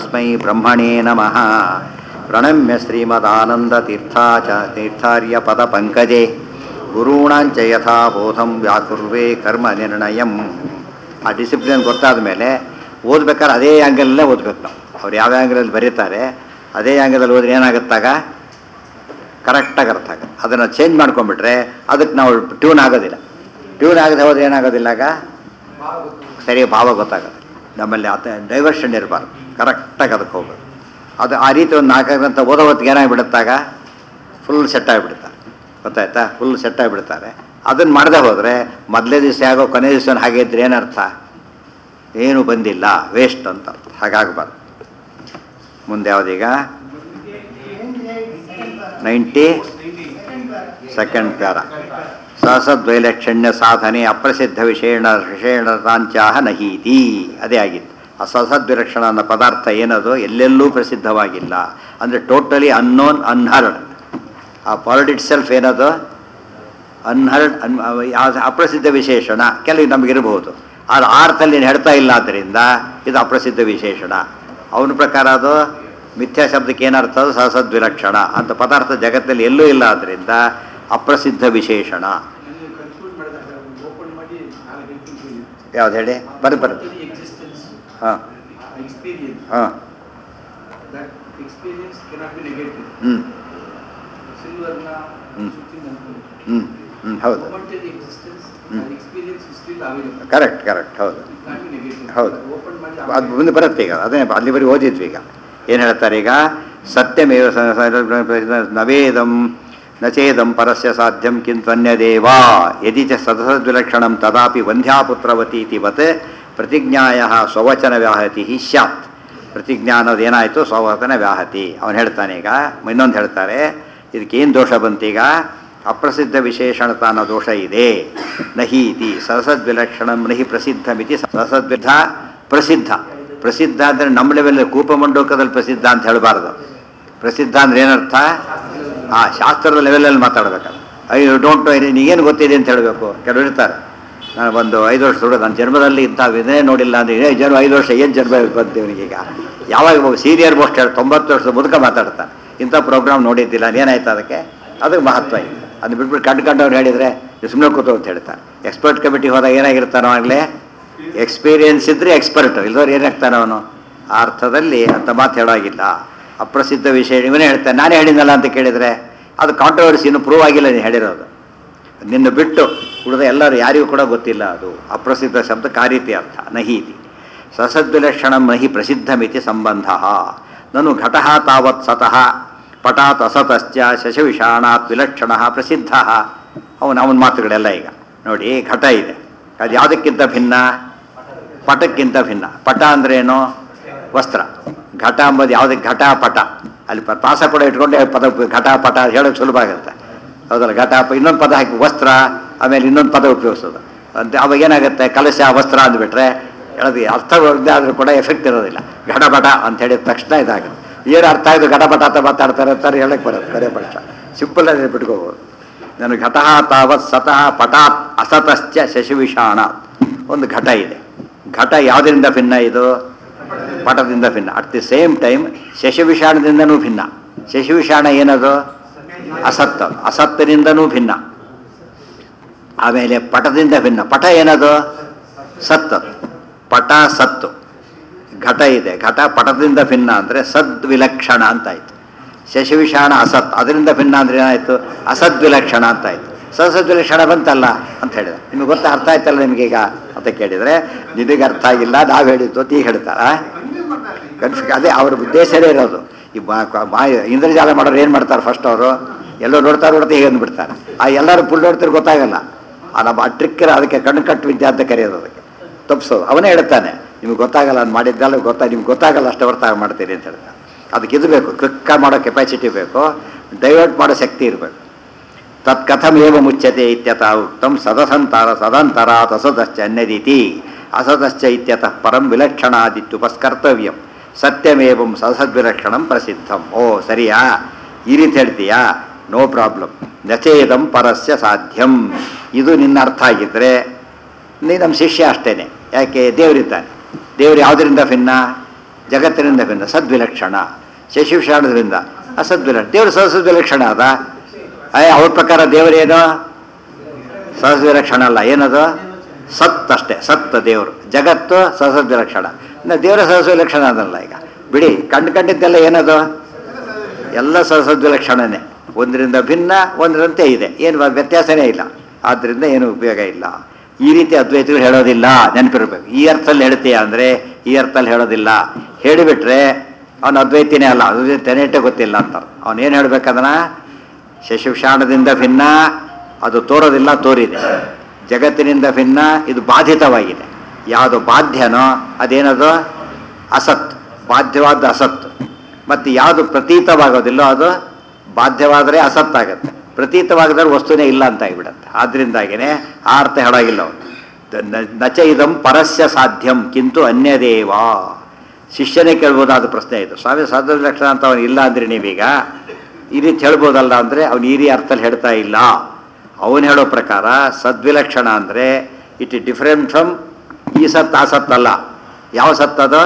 ತಸ್ಮೈ ಬ್ರಹ್ಮಣೇ ನಮಃ ಪ್ರಣಮ್ಯ ಶ್ರೀಮದಾನಂದತೀರ್ಥಾ ಚ ತೀರ್ಥಾರ್ಯ ಪದ ಪಂಕಜೆ ಗುರುಣಾಂಚ ಯಥಾ ಬೋಧಂ ವ್ಯಾಕುರ್ವೇ ಕರ್ಮ ನಿರ್ಣಯಂ ಆ ಡಿಸಿಪ್ಲಿನ್ ಗೊತ್ತಾದ ಮೇಲೆ ಓದ್ಬೇಕಾದ್ರೆ ಅದೇ ಆ್ಯಂಗಲಲ್ಲೇ ಓದ್ಬೇಕು ನಾವು ಅವ್ರು ಯಾವ ಆ್ಯಂಗಲಲ್ಲಿ ಬರೀತಾರೆ ಅದೇ ಆ್ಯಂಗಲಲ್ಲಿ ಓದಿದ್ರೆ ಏನಾಗುತ್ತಾಗ ಕರೆಕ್ಟಾಗಿ ಅರ್ಥ ಆಗುತ್ತೆ ಅದನ್ನು ಚೇಂಜ್ ಮಾಡ್ಕೊಂಡ್ಬಿಟ್ರೆ ಅದಕ್ಕೆ ನಾವು ಟ್ಯೂನ್ ಆಗೋದಿಲ್ಲ ಟ್ಯೂನ್ ಆಗದೆ ಹೋದ್ರೆ ಏನಾಗೋದಿಲ್ಲ ಆಗ ಸರಿ ಭಾವ ಗೊತ್ತಾಗೋದು ನಮ್ಮಲ್ಲಿ ಆತ ಡೈವರ್ಷನ್ ಇರಬಾರ್ದು ಕರೆಕ್ಟಾಗಿ ಅದಕ್ಕೆ ಹೋಗೋದು ಅದು ಆ ರೀತಿ ಒಂದು ನಾಲ್ಕು ಗಂಟೆ ಓದೋ ಹೊತ್ತಿಗೆ ಏನಾಗಿಬಿಡುತ್ತಾಗ ಫುಲ್ ಸೆಟ್ ಆಗಿಬಿಡುತ್ತಾರೆ ಗೊತ್ತಾಯ್ತಾ ಫುಲ್ ಸೆಟ್ ಆಗಿಬಿಡ್ತಾರೆ ಅದನ್ನು ಮಾಡದೆ ಹೋದರೆ ಮೊದಲೇ ದಿವಸ ಆಗೋ ಕೊನೆ ದಿವಸ ಹಾಗೆ ಇದ್ರೆ ಏನರ್ಥ ಏನು ಬಂದಿಲ್ಲ ವೇಸ್ಟ್ ಅಂತ ಅರ್ಥ ಹಾಗಾಗಬಾರ್ದು ಮುಂದೆ ಯಾವುದೀಗ ನೈಂಟಿ ಸೆಕೆಂಡ್ ಪ್ಯಾರ ಸಹಸದ್ವೈಲಕ್ಷಣ್ಯ ಸಾಧನೆ ಅಪ್ರಸಿದ್ಧ ವಿಷೇಣ ವಿಷೇಣತಾಂಚಾಹ ನಹೀತಿ ಅದೇ ಆಗಿತ್ತು ಆ ಸಹಸದ್ವಿಲಕ್ಷಣ ಅನ್ನೋ ಪದಾರ್ಥ ಏನದು ಎಲ್ಲೆಲ್ಲೂ ಪ್ರಸಿದ್ಧವಾಗಿಲ್ಲ ಅಂದರೆ ಟೋಟಲಿ ಅನ್ನೋನ್ ಅನ್ಹರ್ಡ್ ಆ ಪಾಲಿಟ್ ಇಟ್ ಸೆಲ್ಫ್ ಏನದು ಅನ್ಹರ್ಡ್ ಅನ್ ಆ- ಅಪ್ರಸಿದ್ಧ ವಿಶೇಷಣ ಕೆಲವು ನಮಗಿರಬಹುದು ಆದರೆ ಆರ್ಥಲ್ಲಿ ಹೇಳ್ತಾ ಇಲ್ಲ ಆದ್ದರಿಂದ ಇದು ಅಪ್ರಸಿದ್ಧ ವಿಶೇಷಣ ಅವನ ಪ್ರಕಾರ ಅದು ಮಿಥ್ಯಾ ಶಬ್ದಕ್ಕೆ ಏನರ್ಥ ಅದು ಸಹಸದ್ವಿಲಕ್ಷಣ ಅಂತ ಪದಾರ್ಥ ಜಗತ್ತಲ್ಲಿ ಎಲ್ಲೂ ಇಲ್ಲ ಆದ್ದರಿಂದ ಅಪ್ರಸಿದ್ಧ ವಿಶೇಷಣ ಕನ್ಕ್ಲೂಡ್ ಮಾಡಿದಾಗ ಓಪನ್ ಮಾಡಿ ನಾಳೆ ಹೇಳ್ತೀನಿ ಯಾವ್ದು ಹೇಳಿ ಬರ್ ಬರುತ್ತೆ ಎಕ್ಸಿಸ್ಟೆನ್ಸ್ ಹಾಂ ಎಕ್ಸ್ಪೀರಿಯನ್ಸ್ ಹಾಂ that experience cannot be negative ಹ್ಞೂ ಸಿಲ್ವರ್ನ ಹ್ಮ್. ಸುತ್ತಿನ ಹ್ಞೂ ಹ್ಞೂ ಹೌದು ಮೊಮೆಂಟರಿ ಎಕ್ಸಿಸ್ಟೆನ್ಸ್ ಹ್ಮ್. Experience is still available correct correct ಹೌದು ಇಟ್ ನಾಟ್ ಬಿ ನೆಗೆಟಿವ್ ಹೌದು. ಓಪನ್ ಮಾಡಿ ಅದು ಮುಂದೆ ಬರುತ್ತೆ ಈಗ ಅದೇ ಅಲ್ಲಿವರೆಗೆ ಓದಿದ್ವಿ ಈಗ ಏನು ಹೇಳ್ತಾರೆ ಈಗ ಸತ್ಯಮೇವ ಸ- ಸ- ನವೇದಂ ನಚೇದಂ ಪರಸ್ಯ ಸಾಧ್ಯಂ ಕಿಂತ್ವನ್ಯದೇವ ಯದಿ ಚ ಸದಸದ್ವಿಲಕ್ಷಣಂ ತದಾಪಿ ವಂದ್ಯಾಪುತ್ರವತೀತಿವತ್ ಪ್ರತಿಜ್ಞಾಯ ಸ್ವವಚನ ವ್ಯಾಹತಿ ಸ್ಯಾತ್ ಪ್ರತಿಜ್ಞಾ ಅನ್ನೋದು ಏನಾಯಿತು ಸ್ವವಚನ ವ್ಯಾಹತಿ ಅವನು ಹೇಳ್ತಾನೆ ಈಗ ಇನ್ನೊಂದು ಹೇಳ್ತಾರೆ ಇದಕ್ಕೇನು ದೋಷ ಬಂತೀಗ ಅಪ್ರಸಿದ್ಧ ವಿಶೇಷಣತ ಅನ್ನೋ ದೋಷ ಇದೆ ನಹೀತಿ ಸಹಸದ್ವಿಲಕ್ಷಣಂ ನಹಿ ಪ್ರಸಿದ್ಧಮಿತಿ ಸಹಸದ್ವಿಧ ಪ್ರಸಿದ್ಧ ಪ್ರಸಿದ್ಧ ಅಂದರೆ ನಮ್ಮ ಲೆವೆಲ್ ಕೂಪಮಂಡೂಕದಲ್ಲಿ ಪ್ರಸಿದ್ಧ ಅಂತ ಹೇಳಬಾರ್ದು ಪ್ರಸಿದ್ಧ ಅಂದ್ರೆ ಏನರ್ಥ ಆ ಶಾಸ್ತ್ರದ ಲೆವೆಲಲ್ಲಿ ಮಾತಾಡ್ಬೇಕಲ್ಲ ಐ ಡೋಂಟ್ ನೀಗೇನು ಗೊತ್ತಿದೆ ಅಂತ ಹೇಳಬೇಕು ಕೆಲವರು ಇರ್ತಾರೆ ನಾನು ಒಂದು ಐದು ವರ್ಷ ಹುಡುಗ ನನ್ನ ಜನ್ಮದಲ್ಲಿ ಇಂಥ ವಿಧನೆ ನೋಡಿಲ್ಲ ಅಂದರೆ ಏ ಜನ್ಮ ಐದು ವರ್ಷ ಏನು ಜನ್ಮ ಬಂತು ಇವನಿಗೀಗ ಯಾವಾಗ ಸೀನಿಯರ್ ಮೋಸ್ಟ್ ಹೇಳಿ ತೊಂಬತ್ತು ವರ್ಷದ ಮುದುಕ ಮಾತಾಡ್ತಾನೆ ಇಂಥ ಪ್ರೋಗ್ರಾಮ್ ನೋಡಿದ್ದಿಲ್ಲ ಏನಾಯ್ತು ಅದಕ್ಕೆ ಅದಕ್ಕೆ ಮಹತ್ವ ಇದೆ ಅದು ಬಿಟ್ಬಿಟ್ಟು ಕಂಡು ಕಂಡವ್ರು ಹೇಳಿದರೆ ಸುಮ್ಮನೆ ಕೂತು ಅಂತ ಹೇಳ್ತಾರೆ ಎಕ್ಸ್ಪರ್ಟ್ ಕಮಿಟಿ ಹೋದಾಗ ಏನಾಗಿರ್ತಾನೋ ಆಗಲೇ ಎಕ್ಸ್ಪೀರಿಯನ್ಸ್ ಇದ್ದರೆ ಎಕ್ಸ್ಪರ್ಟ್ ಇಲ್ದವ್ರು ಏನಾಗ್ತಾನೆ ಅವನು ಆ ಅರ್ಥದಲ್ಲಿ ಅಂತ ಮಾತು ಹೇಳೋಗಿಲ್ಲ ಅಪ್ರಸಿದ್ಧ ವಿಷಯ ಇವನೇ ಹೇಳ್ತಾನೆ ನಾನೇ ಹೇಳಿದ್ನಲ್ಲ ಅಂತ ಕೇಳಿದರೆ ಅದು ಕಾಂಟ್ರವರ್ಸಿ ಇನ್ನೂ ಪ್ರೂವ್ ಆಗಿಲ್ಲ ನೀನು ಹೇಳಿರೋದು ನಿನ್ನ ಬಿಟ್ಟು ಉಳಿದ ಎಲ್ಲರೂ ಯಾರಿಗೂ ಕೂಡ ಗೊತ್ತಿಲ್ಲ ಅದು ಅಪ್ರಸಿದ್ಧ ಶಬ್ದಕ್ಕೆ ಆ ರೀತಿ ಅರ್ಥ ನಹೀತಿ ಸಸದ್ವಿಲಕ್ಷಣಂ ನಹಿ ಪ್ರಸಿದ್ಧಮಿತಿ ಸಂಬಂಧ ನನು ಘಟಃ ತಾವತ್ ಸತಃ ಪಟಾತ್ ಅಸತಶ್ಚ ಶಶವಿಷಾಣಾತ್ ವಿಲಕ್ಷಣ ಪ್ರಸಿದ್ಧ ಅವನ ಅವನ ಮಾತುಗಳೆಲ್ಲ ಈಗ ನೋಡಿ ಘಟ ಇದೆ ಅದು ಯಾವುದಕ್ಕಿಂತ ಭಿನ್ನ ಪಟಕ್ಕಿಂತ ಭಿನ್ನ ಪಟ ಅಂದ್ರೆ ಏನು ವಸ್ತ್ರ ಘಟ ಅಂಬೋದು ಯಾವುದಕ್ಕೆ ಘಟ ಪಟ ಅಲ್ಲಿ ಪ- ಪಾಸ ಕೂಡ ಇಟ್ಕೊಂಡೆ ಪದ ಘಟ ಪಟ ಹೇಳೋಕೆ ಸುಲಭ ಆಗುತ್ತೆ ಹೌದಲ್ಲ ಘಟ ಪ ಇನ್ನೊಂದು ಪದ ಹಾಕಿ ವಸ್ತ್ರ ಆಮೇಲೆ ಇನ್ನೊಂದು ಪದ ಉಪಯೋಗಿಸೋದು ಅಂತ ಅವಾಗ ಏನಾಗುತ್ತೆ ಕಲಶ ವಸ್ತ್ರ ಅಂದ್ಬಿಟ್ರೆ ಹೇಳೋದು ಅರ್ಥ ಆದರೂ ಕೂಡ ಎಫೆಕ್ಟ್ ಇರೋದಿಲ್ಲ ಘಟಪಟ ಅಂತ ಹೇಳಿದ ತಕ್ಷಣ ಇದಾಗುತ್ತೆ ಏನು ಅರ್ಥ ಆಯಿತು ಘಟಪಟ ಅಂತ ಮಾತಾಡ್ತಾರೆ ಅಂತಾರೆ ಹೇಳಕ್ಕೆ ಬರುತ್ತೆ ಕರೆ ಪಕ್ಷ ಸಿಂಪಲ್ ಆಗಿ ಬಿಟ್ಕೋಬೋದು ನಾನು ಘಟಃ ತಾವತ್ ಸತಃ ಪಟಾತ್ ಅಸತಶ್ಚ ಶಶಿವಿಷಾಣಾತ್ ಒಂದು ಘಟ ಇದೆ ಘಟ ಯಾವುದರಿಂದ ಭಿನ್ನ ಇದು ಪಟದಿಂದ ಭಿನ್ನ ಅಟ್ ದಿ ಸೇಮ್ ಟೈಮ್ ಶಶಿವಿಷಾಣದಿಂದನೂ ಭಿನ್ನ ಶಶಿವಿಷಾಣ ಏನದು ಅಸತ್ ಅಸತ್ತಿನಿಂದನೂ ಭಿನ್ನ ಆಮೇಲೆ ಪಟದಿಂದ ಭಿನ್ನ ಪಟ ಏನದು ಸತ್ ಪಟ ಸತ್ತು ಘಟ ಇದೆ ಘಟ ಪಟದಿಂದ ಭಿನ್ನ ಅಂದರೆ ಸದ್ವಿಲಕ್ಷಣ ಅಂತಾಯ್ತು ಶಶಿವಿಷಾಣ ಅಸತ್ ಅದರಿಂದ ಭಿನ್ನ ಅಂದ್ರೆ ಏನಾಯಿತು ಅಸದ್ವಿಲಕ್ಷಣ ಅಂತಾಯ್ತು ಸಸದ್ವಿಲಕ್ಷಣ ಬಂತಲ್ಲ ಅಂತ ಹೇಳಿದೆ ನಿಮಗೆ ಗೊತ್ತಾ ಅರ್ಥ ಆಯ್ತಲ್ಲ ನಿಮಗೀಗ ಅಂತ ಕೇಳಿದರೆ ನಿನಗೆ ಅರ್ಥ ಆಗಿಲ್ಲ ನಾವು ಹೇಳಿದ್ದು ಅಂತ ಈಗ ಹೇಳ್ತಾರಾ ಕನ್ಫ್ಯೂ ಅದೇ ಅವ್ರ ಉದ್ದೇಶನೇ ಇರೋದು ಈ ಬಾ ಕ- ಬಾ ಇಂದ್ರಜಾಲ ಮಾಡೋರು ಏನು ಮಾಡ್ತಾರೆ ಫಸ್ಟ್ ಅವರು ಎಲ್ಲೋ ನೋಡ್ತಾ ನೋಡ್ತಾ ಹೀಗೆ ಅಂದ್ಬಿಡ್ತಾರೆ ಆ ಎಲ್ಲರೂ ಫುಲ್ ನೋಡ್ತಾರೆ ಗೊತ್ತಾಗಲ್ಲ ಆ ನಮ್ಮ ಟ್ರಿಕ್ಕರ್ ಅದಕ್ಕೆ ಕಣ್ಣು ಕಟ್ಟು ವಿದ್ಯೆ ಅಂತ ಕರೆಯೋದು ಅದಕ್ಕೆ ತಪ್ಪಿಸೋದು ಅವನೇ ಹೇಳ್ತಾನೆ ನಿಮ್ಗೆ ಗೊತ್ತಾಗಲ್ಲ ಅದು ಮಾಡಿದ್ದಲ್ಲ ಗೊತ್ತಾ ನಿಮ್ಗೆ ಗೊತ್ತಾಗಲ್ಲ ಅಷ್ಟು ಹೊರತಾಗ ಮಾಡ್ತೀರಿ ಅಂತ ಹೇಳ್ತಾನೆ ಅದಕ್ಕೆ ಇದು ಬೇಕು ಕ್ವಿಕ್ಕ ಮಾಡೋ ಕೆಪಾಸಿಟಿ ಬೇಕು ಡೈವರ್ಟ್ ಮಾಡೋ ಶಕ್ತಿ ಇರಬೇಕು ತತ್ ಕಥಮೇವ ಮುಚ್ಯತೆ ಇತ್ಯತಃ ಉಕ್ತಂ ಸದಸಂತರ ಸದಂತರಾತ್ ಅಸದಶ್ಚ ಅನ್ಯದಿತಿ ಅಸದಶ್ಚ ಇತ್ಯತಃ ಪರಂ ವಿಲಕ್ಷಣಾದಿತ್ಯುಪಸ್ಕರ್ತವ್ಯಂ ಸತ್ಯಮೇವಂ ಸಸದ್ವಿಲಕ್ಷಣಂ ಪ್ರಸಿದ್ಧಂ ಓ ಸರಿಯಾ ಈ ರೀತಿ ಹೇಳ್ತೀಯಾ ನೋ ಪ್ರಾಬ್ಲಮ್ ನಚೇದಂ ಪರಸ್ಯ ಸಾಧ್ಯಂ ಇದು ನಿನ್ನ ಅರ್ಥ ಆಗಿದ್ದರೆ ನೀ ನಮ್ಮ ಶಿಷ್ಯ ಅಷ್ಟೇನೆ ಯಾಕೆ ದೇವರಿದ್ದಾನೆ ದೇವರು ಯಾವುದರಿಂದ ಭಿನ್ನ ಜಗತ್ತಿನಿಂದ ಭಿನ್ನ ಸದ್ವಿಲಕ್ಷಣ ಶಶಿವಿಷಾಣದಿಂದ ಅಸದ್ವಿಲಕ್ಷಣ ದೇವರು ಸಹಸದ್ವಿಲಕ್ಷಣ ಅದ ಅಯ್ಯ ಅವ್ರ ಪ್ರಕಾರ ದೇವರೇನು ಸಹಸ್ವಿಲಕ್ಷಣ ಅಲ್ಲ ಏನದು ಸತ್ ಅಷ್ಟೇ ಸತ್ ದೇವರು ಜಗತ್ತು ಸಹಸದ್ವಿಲಕ್ಷಣ ಇನ್ನು ದೇವರ ಸಹಸ್ವಿಲಕ್ಷಣ ಅದಲ್ಲ ಈಗ ಬಿಡಿ ಕಂಡು ಕಂಡಿದ್ದೆಲ್ಲ ಏನದು ಎಲ್ಲ ಸಹಸದ್ವಿಲಕ್ಷಣನೇ ಒಂದರಿಂದ ಭಿನ್ನ ಒಂದರಂತೆ ಇದೆ ಏನು ವ್ಯತ್ಯಾಸನೇ ಇಲ್ಲ ಆದ್ದರಿಂದ ಏನು ಉಪಯೋಗ ಇಲ್ಲ ಈ ರೀತಿ ಅದ್ವೈತಗಳು ಹೇಳೋದಿಲ್ಲ ನೆನಪಿರ್ಬೇಕು ಈ ಅರ್ಥದಲ್ಲಿ ಹೇಳ್ತೀಯ ಅಂದರೆ ಈ ಅರ್ಥದಲ್ಲಿ ಹೇಳೋದಿಲ್ಲ ಹೇಳಿಬಿಟ್ರೆ ಅವನು ಅದ್ವೈತಿನೇ ಅಲ್ಲ ಅದ್ವೈತನೇಟೇ ಗೊತ್ತಿಲ್ಲ ಅಂತ ಅವನು ಏನು ಹೇಳ್ಬೇಕದನ್ನ ಶಶಿವಿಷಾಣದಿಂದ ಭಿನ್ನ ಅದು ತೋರೋದಿಲ್ಲ ತೋರಿದೆ ಜಗತ್ತಿನಿಂದ ಭಿನ್ನ ಇದು ಬಾಧಿತವಾಗಿದೆ ಯಾವುದು ಬಾಧ್ಯನೋ ಅದೇನದು ಅಸತ್ ಬಾಧ್ಯವಾದ ಅಸತ್ ಮತ್ತು ಯಾವುದು ಪ್ರತೀತವಾಗೋದಿಲ್ಲೋ ಅದು ಬಾಧ್ಯವಾದರೆ ಅಸತ್ತಾಗತ್ತೆ ಪ್ರತೀತವಾಗದ್ರೆ ವಸ್ತುನೇ ಇಲ್ಲ ಅಂತ ಆಗಿಬಿಡತ್ತೆ ಆದ್ರಿಂದಾಗಿನೇ ಆ ಅರ್ಥ ಹೇಳೋಗಿಲ್ಲ ಅವನು ದ- ನ- ನಚ ಇದಂ ಪರಸ್ಯ ಸಾಧ್ಯಂ ಕಿಂತು ಅನ್ಯದೇವ ಶಿಷ್ಯನೇ ಕೇಳ್ಬೋದಾದ ಪ್ರಶ್ನೆ ಇದು ಸ್ವಾಮಿ ಸಾಧ್ಯ ಲಕ್ಷಣ ಅಂತ ಅವನು ಇಲ್ಲ ಅಂದ್ರೆ ನೀವೀಗ ಈ ರೀತಿ ಹೇಳ್ಬೋದಲ್ಲ ಅಂದರೆ ಅವನು ಈ ರೀತಿ ಅರ್ಥದಲ್ಲಿ ಹೇಳ್ತಾ ಇಲ್ಲ ಅವನು ಹೇಳೋ ಪ್ರಕಾರ ಸದ್ವಿಲಕ್ಷಣ ಅಂದರೆ ಇಟ್ ಇಸ್ ಡಿಫರೆಂಟ್ ಫ್ರಮ್ ಈ ಸತ್ ಆ ಸತ್ ಅಲ್ಲ ಯಾವ ಸತ್ ಅದು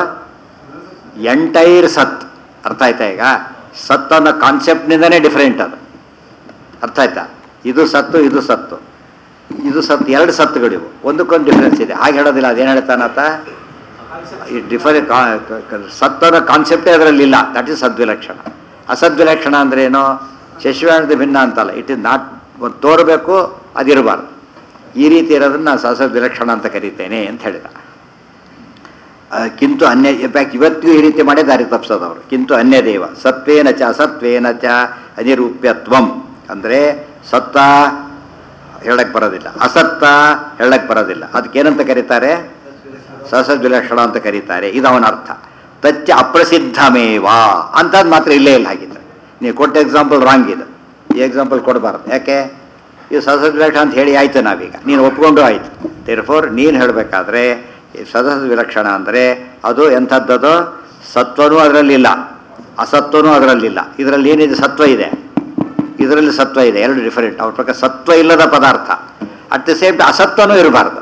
ಎಂಟೈರ್ ಸತ್ ಅರ್ಥ ಆಯ್ತಾ ಈಗ ಸತ್ ಅನ್ನೋ ಕಾನ್ಸೆಪ್ಟ್ನಿಂದನೇ ಡಿಫರೆಂಟ್ ಅದು ಅರ್ಥ ಆಯ್ತಾ ಇದು ಸತ್ತು ಇದು ಸತ್ತು ಇದು ಸತ್ತು ಎರಡು ಸತ್ತುಗಳಿವು ಒಂದಕ್ಕೊಂದು ಡಿಫ್ರೆನ್ಸ್ ಇದೆ ಹಾಗೆ ಹೇಳೋದಿಲ್ಲ ಅದೇನು ಹೇಳ್ತಾನತ್ತ ಈ ಡಿಫರ್ ಸತ್ತನ ಕಾನ್ಸೆಪ್ಟೇ ಅದರಲ್ಲಿ ಇಲ್ಲ ದಟ್ ಇಸ್ ಸದ್ವಿಲಕ್ಷಣ ಅಸದ್ವಿಲಕ್ಷಣ ಅಂದ್ರೆ ಏನು ಶಶಿವಾಣದ ಭಿನ್ನ ಅಂತಲ್ಲ ಇಟ್ ಇಸ್ ನಾಟ್ ತೋರಬೇಕು ಅದಿರಬಾರ್ದು ಈ ರೀತಿ ಇರೋದನ್ನ ಸಸದ್ವಿಲಕ್ಷಣ ಅಂತ ಕರೀತೇನೆ ಅಂತ ಹೇಳಿದ ಆ, ಕಿಂತು ಅನ್ಯ ಇನ್ಫ್ಯಾಕ್ಟ್ ಇವತ್ತಿಗೂ ಈ ರೀತಿ ಮಾಡೇ ದಾರಿ ತಪ್ಪಿಸೋದು ಅವರು ಕಿಂತು ಅನ್ಯ ದೇವ ಸತ್ವೇನ ಚ ಅಸತ್ವೇನ ಚ ಅನಿರೂಪ್ಯತ್ವಂ ಅಂದರೆ ಸತ್ತ ಹೇಳಕ್ಕೆ ಬರೋದಿಲ್ಲ ಅಸತ್ತ ಹೇಳಕ್ಕೆ ಬರೋದಿಲ್ಲ ಅದಕ್ಕೇನಂತ ಕರೀತಾರೆ ಸಸದ್ವಿಲಕ್ಷಣ ಅಂತ ಕರೀತಾರೆ ಇದು ಅವನ ಅರ್ಥ ತಚ್ಚ ಅಪ್ರಸಿದ್ಧಮೇವ ಅಂಥದ್ದು ಮಾತ್ರ ಇಲ್ಲೇ ಇಲ್ಲ ಹಾಗಿದ್ರೆ ನೀವು ಕೊಟ್ಟ ಎಕ್ಸಾಂಪಲ್ ರಾಂಗ್ ಇದು ಈ ಎಕ್ಸಾಂಪಲ್ ಕೊಡಬಾರ್ದು ಯಾಕೆ ಇದು ಸಸದ್ವಿಲಕ್ಷಣ ಅಂತ ಹೇಳಿ ಆಯ್ತು ನಾವೀಗ ನೀನು ಒಪ್ಕೊಂಡು ಆಯ್ತು ದೇರ್ಫೋರ್ ನೀನು ಹೇಳಬೇಕಾದ್ರೆ ಸದಸ್ಯ ವಿಲಕ್ಷಣ ಅಂದರೆ ಅದು ಎಂಥದ್ದದು ಸತ್ವನೂ ಅದರಲ್ಲಿಲ್ಲ ಅಸತ್ವನೂ ಅದರಲ್ಲಿಲ್ಲ ಇದರಲ್ಲಿ ಏನಿದೆ ಸತ್ವ ಇದೆ ಇದರಲ್ಲಿ ಸತ್ವ ಇದೆ ಎರಡು ಡಿಫರೆಂಟ್ ಅವ್ರ ಪ್ರಕಾರ ಸತ್ವ ಇಲ್ಲದ ಪದಾರ್ಥ ಅಟ್ ದಿ ಸೇಮ್ ಅಸತ್ವನೂ ಇರಬಾರ್ದು